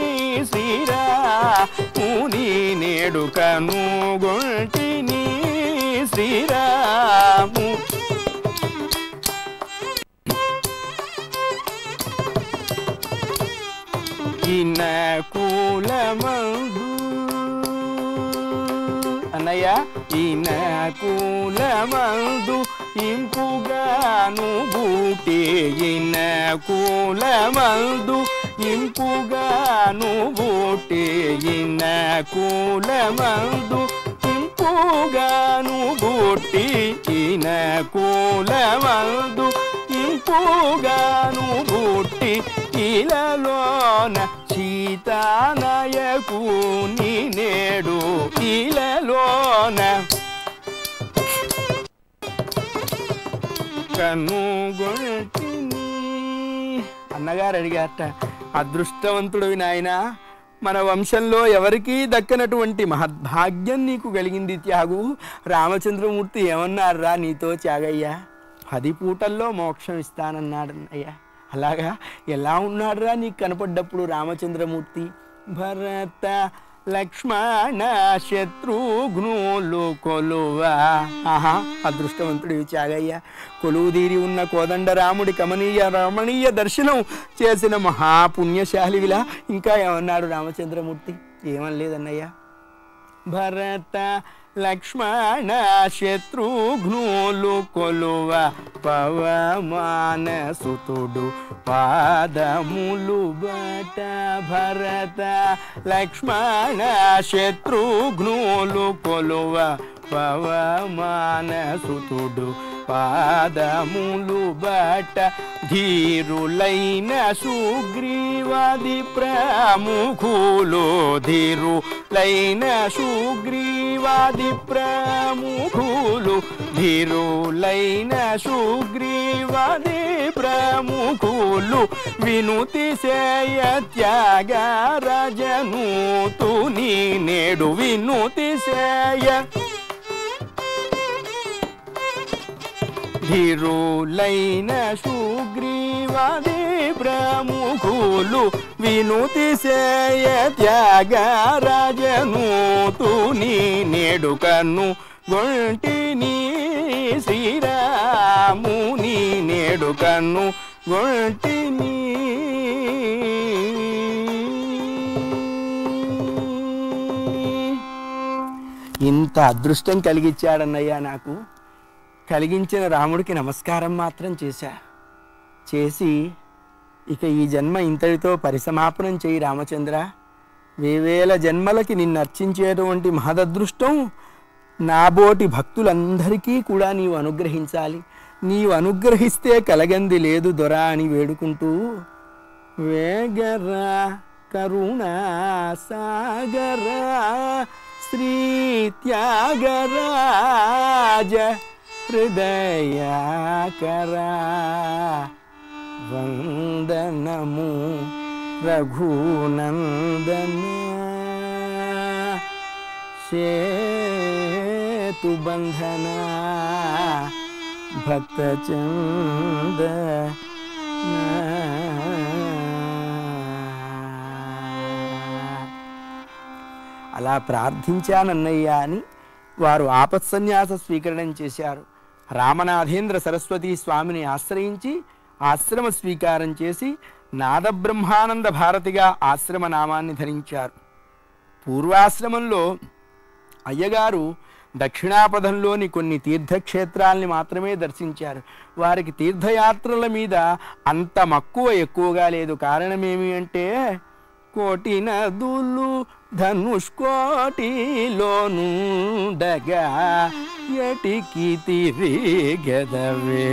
శ్రీరాముని నేడు కన్ను గొంటిని శ్రీరాము ఇన్న కూలమందు అన్నయ్య ఈయన కూలమందు ఇంపుగాను బూటే ఈయన కూలమందు ఇంపుగాను బూటే ఈయన కూలమందు ఇంపుగాను బూటి ఈయన కూలమందు ఇంపుగాను బూటి ఇలలోన సీతానాయకు నీ నేడు ఇలలోన కనుగొంటిని అన్నగారు అడిగారట అదృష్టవంతుడు నాయన మన వంశంలో ఎవరికీ దక్కనటువంటి మహద్భాగ్యం నీకు కలిగింది త్యాగు రామచంద్రమూర్తి ఏమన్నారా నీతో త్యాగయ్యా పది పూటల్లో మోక్షం ఇస్తానన్నాడు అయ్యా అలాగా ఎలా ఉన్నాడురా నీకు కనపడ్డప్పుడు రామచంద్రమూర్తి భరత లక్ష్మణ శత్రుఘ్నులు కొలువా ఆహా అదృష్టవంతుడు త్యాగయ్య కొలువుదీరి ఉన్న కోదండరాముడి కమనీయ రమణీయ దర్శనం చేసిన మహాపుణ్యశాలివిలా ఇంకా ఏమన్నాడు రామచంద్రమూర్తి ఏమనలేదన్నయ్య భరత లక్ష్మణ శత్రుఘ్నులు కొలువ పవమాన సుతుడు పాదములు బట భరత లక్ష్మణ శత్రుఘ్నులు కొలువ పవమాన సుతుడు పాదములు బట ధీరులైన సుగ్రీవాది ప్రముఖులు ధీరులైన సుగ్రీవాది ప్రముఖులు ధీరులైన సుగ్రీవాది ప్రముఖులు వినుతి సేయ త్యాగరాజను తుని నేడు వినుతి సేయ ధీరులైన సుగ్రీవాది ప్రముఖులు వినుతి సేయ త్యాగరాజను తుని నేడు కన్ను గొంటిని శ్రీరాముని నేడు కన్ను గొంటిని ఇంత అదృష్టం కలిగించాడన్నయ్యా నాకు కలిగించిన రాముడికి నమస్కారం మాత్రం చేశా చేసి ఇక ఈ జన్మ ఇంతటితో పరిసమాపనం చేయి రామచంద్ర వేవేల జన్మలకి నిన్ను అర్చించేటువంటి మహదదృష్టం నాబోటి భక్తులందరికీ కూడా నీవు అనుగ్రహించాలి నీవు అనుగ్రహిస్తే కలగంది లేదు దొర అని వేడుకుంటూ వేగరా కరుణా సాగరా శ్రీ త్యాగరాజ హృదయాకరా వందనము రఘునందన సేతు బంధన భక్తచంద అలా ప్రార్థించానన్నయ్య అని వారు ఆపత్సన్యాస స్వీకరణం చేశారు రామనాథేంద్ర సరస్వతి స్వామిని ఆశ్రయించి ఆశ్రమ స్వీకారం చేసి నాదబ్రహ్మానంద భారతిగా ఆశ్రమ నామాన్ని ధరించారు పూర్వాశ్రమంలో అయ్యగారు దక్షిణాపథంలోని కొన్ని తీర్థక్షేత్రాల్ని మాత్రమే దర్శించారు వారికి తీర్థయాత్రల మీద అంత మక్కువ ఎక్కువగా లేదు కారణమేమి అంటే కోటి నదులు ధనుష్కోటిలోనుండగా ఎటికి తిరిగెదవే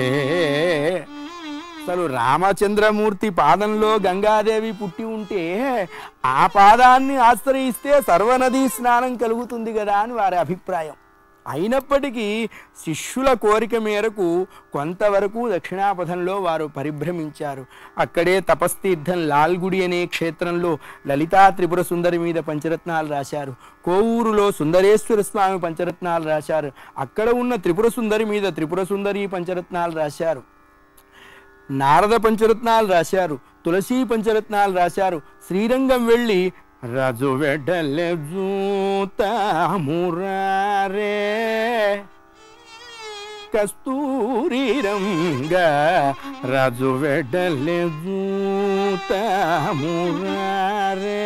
అసలు రామచంద్రమూర్తి పాదంలో గంగాదేవి పుట్టి ఉంటే ఆ పాదాన్ని ఆశ్రయిస్తే సర్వనదీ స్నానం కలుగుతుంది కదా అని వారి అభిప్రాయం అయినప్పటికీ శిష్యుల కోరిక మేరకు కొంతవరకు దక్షిణాపథంలో వారు పరిభ్రమించారు అక్కడే తపస్తీర్థం లాల్గుడి అనే క్షేత్రంలో లలితా త్రిపుర సుందరి మీద పంచరత్నాలు రాశారు కోవూరులో సుందరేశ్వర స్వామి పంచరత్నాలు రాశారు అక్కడ ఉన్న త్రిపుర సుందరి మీద త్రిపుర సుందరి పంచరత్నాలు రాశారు నారద పంచరత్నాలు రాశారు తులసి పంచరత్నాలు రాశారు శ్రీరంగం వెళ్ళి రజు వెడలె జూతామురారే కస్తూరి రంగ రజు వెడలె జూతామురారే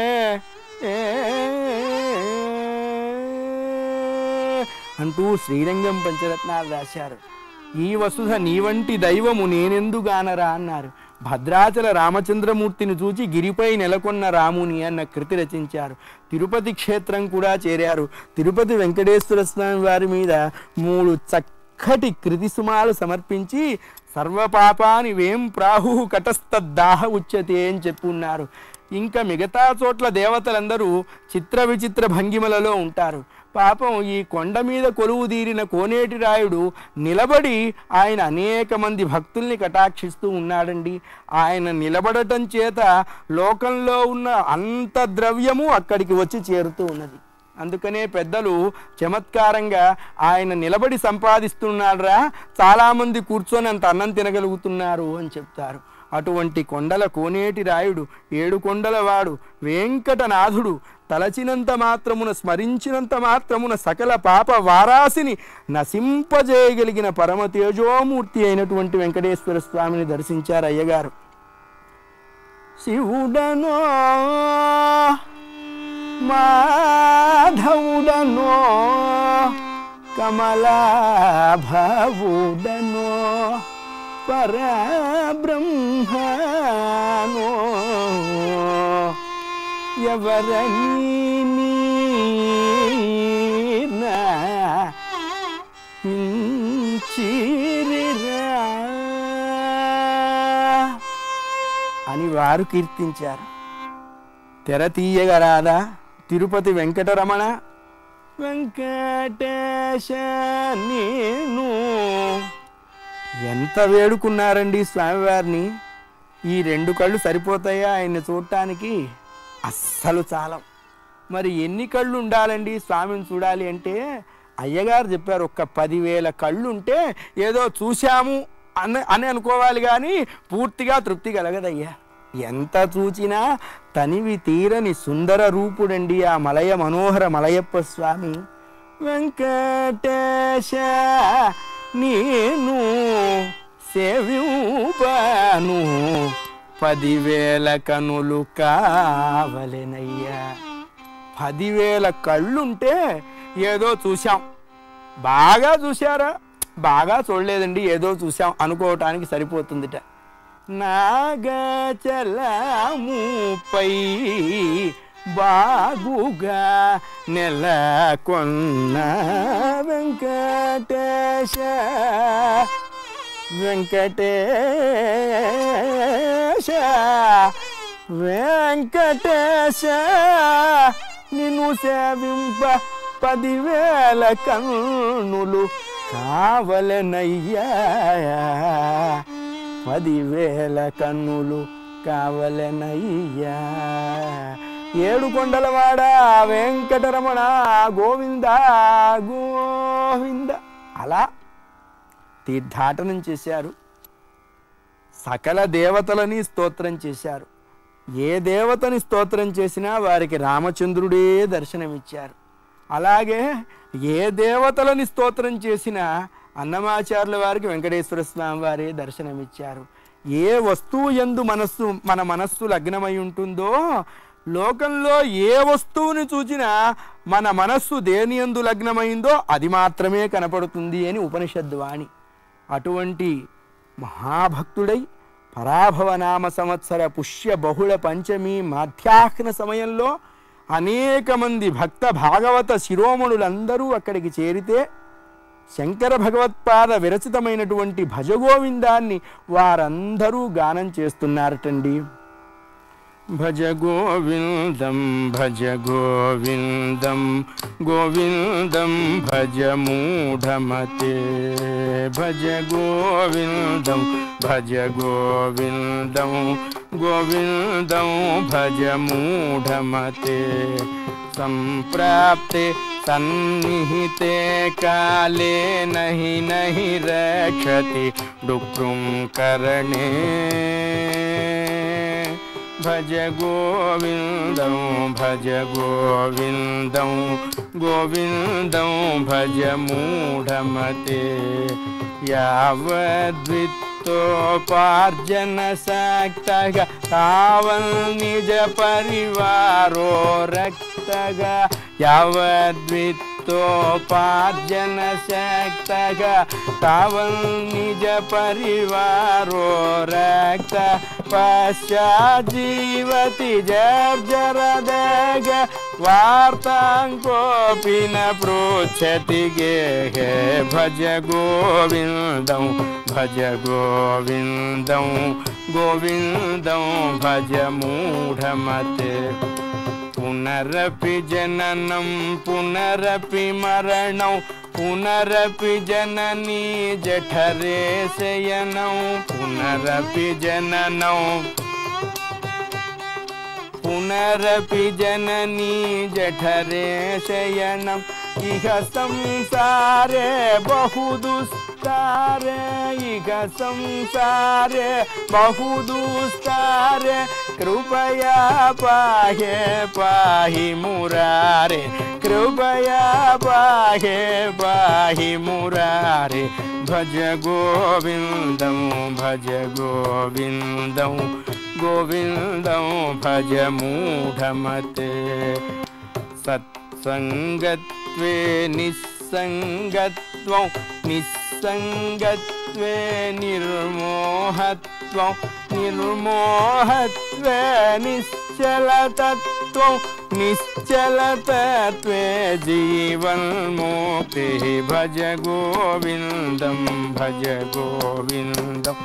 అంటూ శ్రీరంగం పంచరత్నాలు రాశారు ఈ వసుధ నీ వంటి దైవము నేనెందుగానరా అన్నారు భద్రాచల రామచంద్రమూర్తిని చూచి గిరిపై నెలకొన్న రాముని అన్న కృతి రచించారు తిరుపతి క్షేత్రం కూడా చేరారు తిరుపతి వెంకటేశ్వర స్వామి వారి మీద మూడు చక్కటి కృతి సుమాలు సమర్పించి సర్వపాపాని వేం ప్రాహు కటస్థద్దాహ ఉచ్యతే అని చెప్పున్నారు ఇంకా మిగతా చోట్ల దేవతలందరూ చిత్ర విచిత్ర భంగిమలలో ఉంటారు పాపం ఈ కొండ మీద కొలువు తీరిన కోనేటి రాయుడు నిలబడి ఆయన అనేక మంది భక్తుల్ని కటాక్షిస్తూ ఉన్నాడండి ఆయన నిలబడటం చేత లోకంలో ఉన్న అంత ద్రవ్యము అక్కడికి వచ్చి చేరుతూ ఉన్నది అందుకనే పెద్దలు చమత్కారంగా ఆయన నిలబడి సంపాదిస్తున్నాడురా చాలామంది కూర్చొని అంత అన్నం తినగలుగుతున్నారు అని చెప్తారు అటువంటి కొండల కోనేటి రాయుడు ఏడు కొండల వాడు వెంకటనాథుడు తలచినంత మాత్రమున స్మరించినంత మాత్రమున సకల పాప వారాసిని నశింపజేయగలిగిన పరమ తేజోమూర్తి అయినటువంటి వెంకటేశ్వర స్వామిని దర్శించారు అయ్యగారు శివుడనో మాధవుడనో కమలాభవుడనో పరబ్రహ్మనో ఎవరని అని వారు కీర్తించారు తెర తీయగరాదా తిరుపతి వెంకటరమణ వెంకటేశ నేను ఎంత వేడుకున్నారండి స్వామివారిని ఈ రెండు కళ్ళు సరిపోతాయా ఆయన్ని చూడటానికి అస్సలు చాలం మరి ఎన్ని కళ్ళు ఉండాలండి స్వామిని చూడాలి అంటే అయ్యగారు చెప్పారు ఒక్క పదివేల కళ్ళు ఉంటే ఏదో చూశాము అని అని అనుకోవాలి కానీ పూర్తిగా తృప్తి కలగదయ్యా ఎంత చూచినా తనివి తీరని సుందర రూపుడండి ఆ మలయ మనోహర మలయప్ప స్వామి వెంకటేశ నేను సేవ్యూపాను పదివేల కనులు కావలెనయ్యా పదివేల కళ్ళుంటే ఏదో చూశాం బాగా చూశారా బాగా చూడలేదండి ఏదో చూశాం అనుకోవటానికి సరిపోతుందిట నాగచలముపై బాగుగా నెలకొన్న వెంకటేశ వెంకటేశ వెంకటేశ నిన్ను సేవింప పదివేల కన్నులు కావలనయ్యా పదివేల కన్నులు కావలనయ్యా ఏడు కొండలవాడ వెంకటరమణ గోవింద గోవింద అలా తీర్థాటనం చేశారు సకల దేవతలని స్తోత్రం చేశారు ఏ దేవతని స్తోత్రం చేసినా వారికి రామచంద్రుడే దర్శనమిచ్చారు అలాగే ఏ దేవతలని స్తోత్రం చేసినా అన్నమాచార్యుల వారికి వెంకటేశ్వర స్వామి వారే దర్శనమిచ్చారు ఏ వస్తువు ఎందు మనస్సు మన మనస్సు లగ్నమై ఉంటుందో లోకంలో ఏ వస్తువుని చూచినా మన మనస్సు దేని యందు లగ్నమైందో అది మాత్రమే కనపడుతుంది అని ఉపనిషద్దు వాణి అటువంటి మహాభక్తుడై పరాభవనామ సంవత్సర పుష్య బహుళ పంచమి మధ్యాహ్న సమయంలో అనేక మంది భక్త భాగవత శిరోమణులందరూ అక్కడికి చేరితే శంకర భగవత్పాద విరచితమైనటువంటి భజగోవిందాన్ని వారందరూ గానం చేస్తున్నారటండి భజ గోవిందం భజ గోవిందం గోవిందం భజ మూఢమతే భజ గోవిందం భజ గోవిందం గోవిందం భజ మూఢమతే సంప్రాప్తే సన్నిహితే కాలే నహి నహి రక్షతి డుక్రుం కరణే భజ గోవిందం భజ గోవిందం గోవిందం భజ మూఢమతే యావద్విత్తోపార్జన శక్తగా తావన్ నిజ పరివారో రక్తగా యావద్విత్తోపార్జన శక్తగా తావన్ నిజ పరివారో రక్త పశ్చాజీవతి జర్జరదగ వార్తాంకోపి న పృచ్చతి గేహే భజ గోవిందం భజ గోవిందం గోవిందం భజ మూఢమతే పునరపి జననం పునరపి మరణం పునరపి జననీ జఠరే శయనం పునరపి జననం పునరపి జననీ జఠరే శయనం ఇహ సంసారే బహుదుస్తారే ఇహ సంసారే బహుదుస్తారే కృపయా పాహే పాహి మురారే కృపయా పాహే పాహి మురారే భజ గోవిందం భజ గోవిందం గోవిందం భజ మూఢమతే సత్సంగత్వే నిస్సంగత్వం నిస్సంగత్వే నిర్మోహత్వం నిర్మోహత్వే నిశ్చలతత్వం నిశ్చలతత్వే జీవన్ముక్తి భజ గోవిందం భజ గోవిందం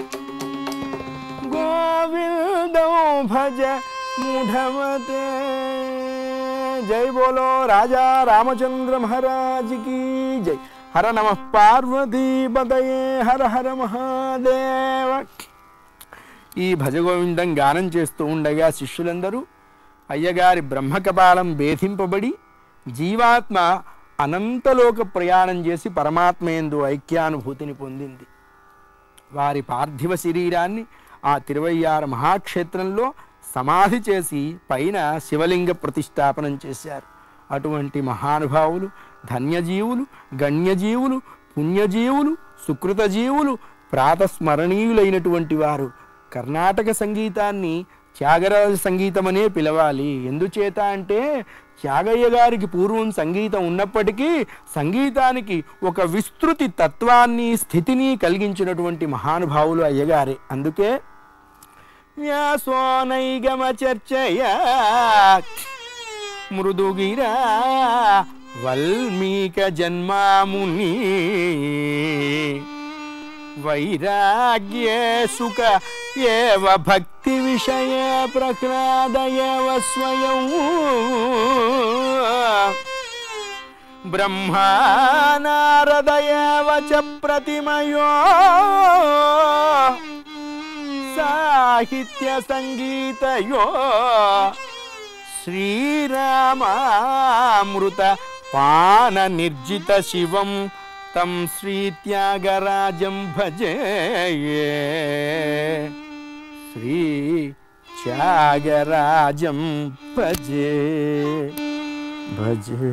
గోవిందం భజ మూఢమతే జై బోలో రాజా రామచంద్ర మహారాజ్ కి జై హర నమ పార్వతీపతయే హర హర మహాదేవ ఈ భజగోవిందం గానం చేస్తూ ఉండగా శిష్యులందరూ అయ్యగారి బ్రహ్మకపాలం భేధింపబడి జీవాత్మ అనంతలోక ప్రయాణం చేసి పరమాత్మయందు ఐక్యానుభూతిని పొందింది వారి పార్థివ శరీరాన్ని ఆ తిరువయ్యార మహాక్షేత్రంలో సమాధి చేసి పైన శివలింగ ప్రతిష్టాపనం చేశారు అటువంటి మహానుభావులు ధన్యజీవులు గణ్యజీవులు పుణ్యజీవులు సుకృత జీవులు ప్రాతస్మరణీయులైనటువంటి వారు కర్ణాటక సంగీతాన్ని త్యాగరాజ సంగీతమనే పిలవాలి ఎందుచేత అంటే త్యాగయ్య గారికి పూర్వం సంగీతం ఉన్నప్పటికీ సంగీతానికి ఒక విస్తృతి తత్వాన్ని స్థితిని కలిగించినటువంటి మహానుభావులు అయ్యగారే అందుకే వ్యాసోనైగమ చర్చయా మృదుగిరా వల్మీక జన్మాముని వైరాగ్యే సుఖ ఏవ భక్తి విషయ ప్రహ్లాదయవ స్వయం బ్రహ్మానారదయవ చ ప్రతిమయో సాహిత్య సంగీతయో శ్రీరామామృత పాన నిర్జిత శివం తం శ్రీత్యాగరాజం భజే శ్రీ త్యాగరాజం భజే భజే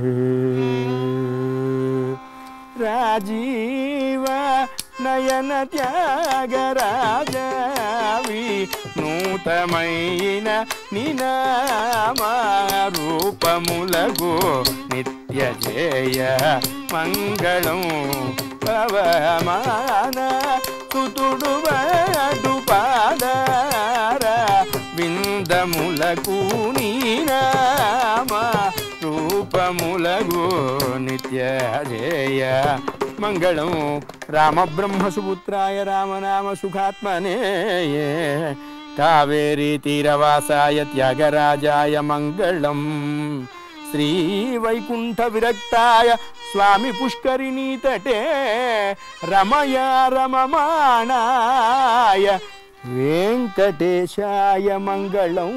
రాజీవ నయన త్యాగరాజవి నూతన నిత్యమైన నినామ రూపములగు నిత్య జయ మంగళం పవమాన సుతుడు వడు పాదార విందములకు నీనామ రూపములగు నిత్య జయ మంగళం రామబ్రహ్మ సుపుత్రాయ రామనామ సుఖాత్మనే కావేరీ తీరవాసాయ త్యాగరాజాయ మంగళం శ్రీ వైకుంఠ విరక్తాయ స్వామి పుష్కరిణీ తటే రమయా రమమాణాయ వెంకటేశాయ మంగళం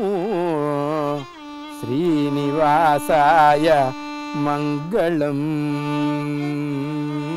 శ్రీనివాసాయ మంగళం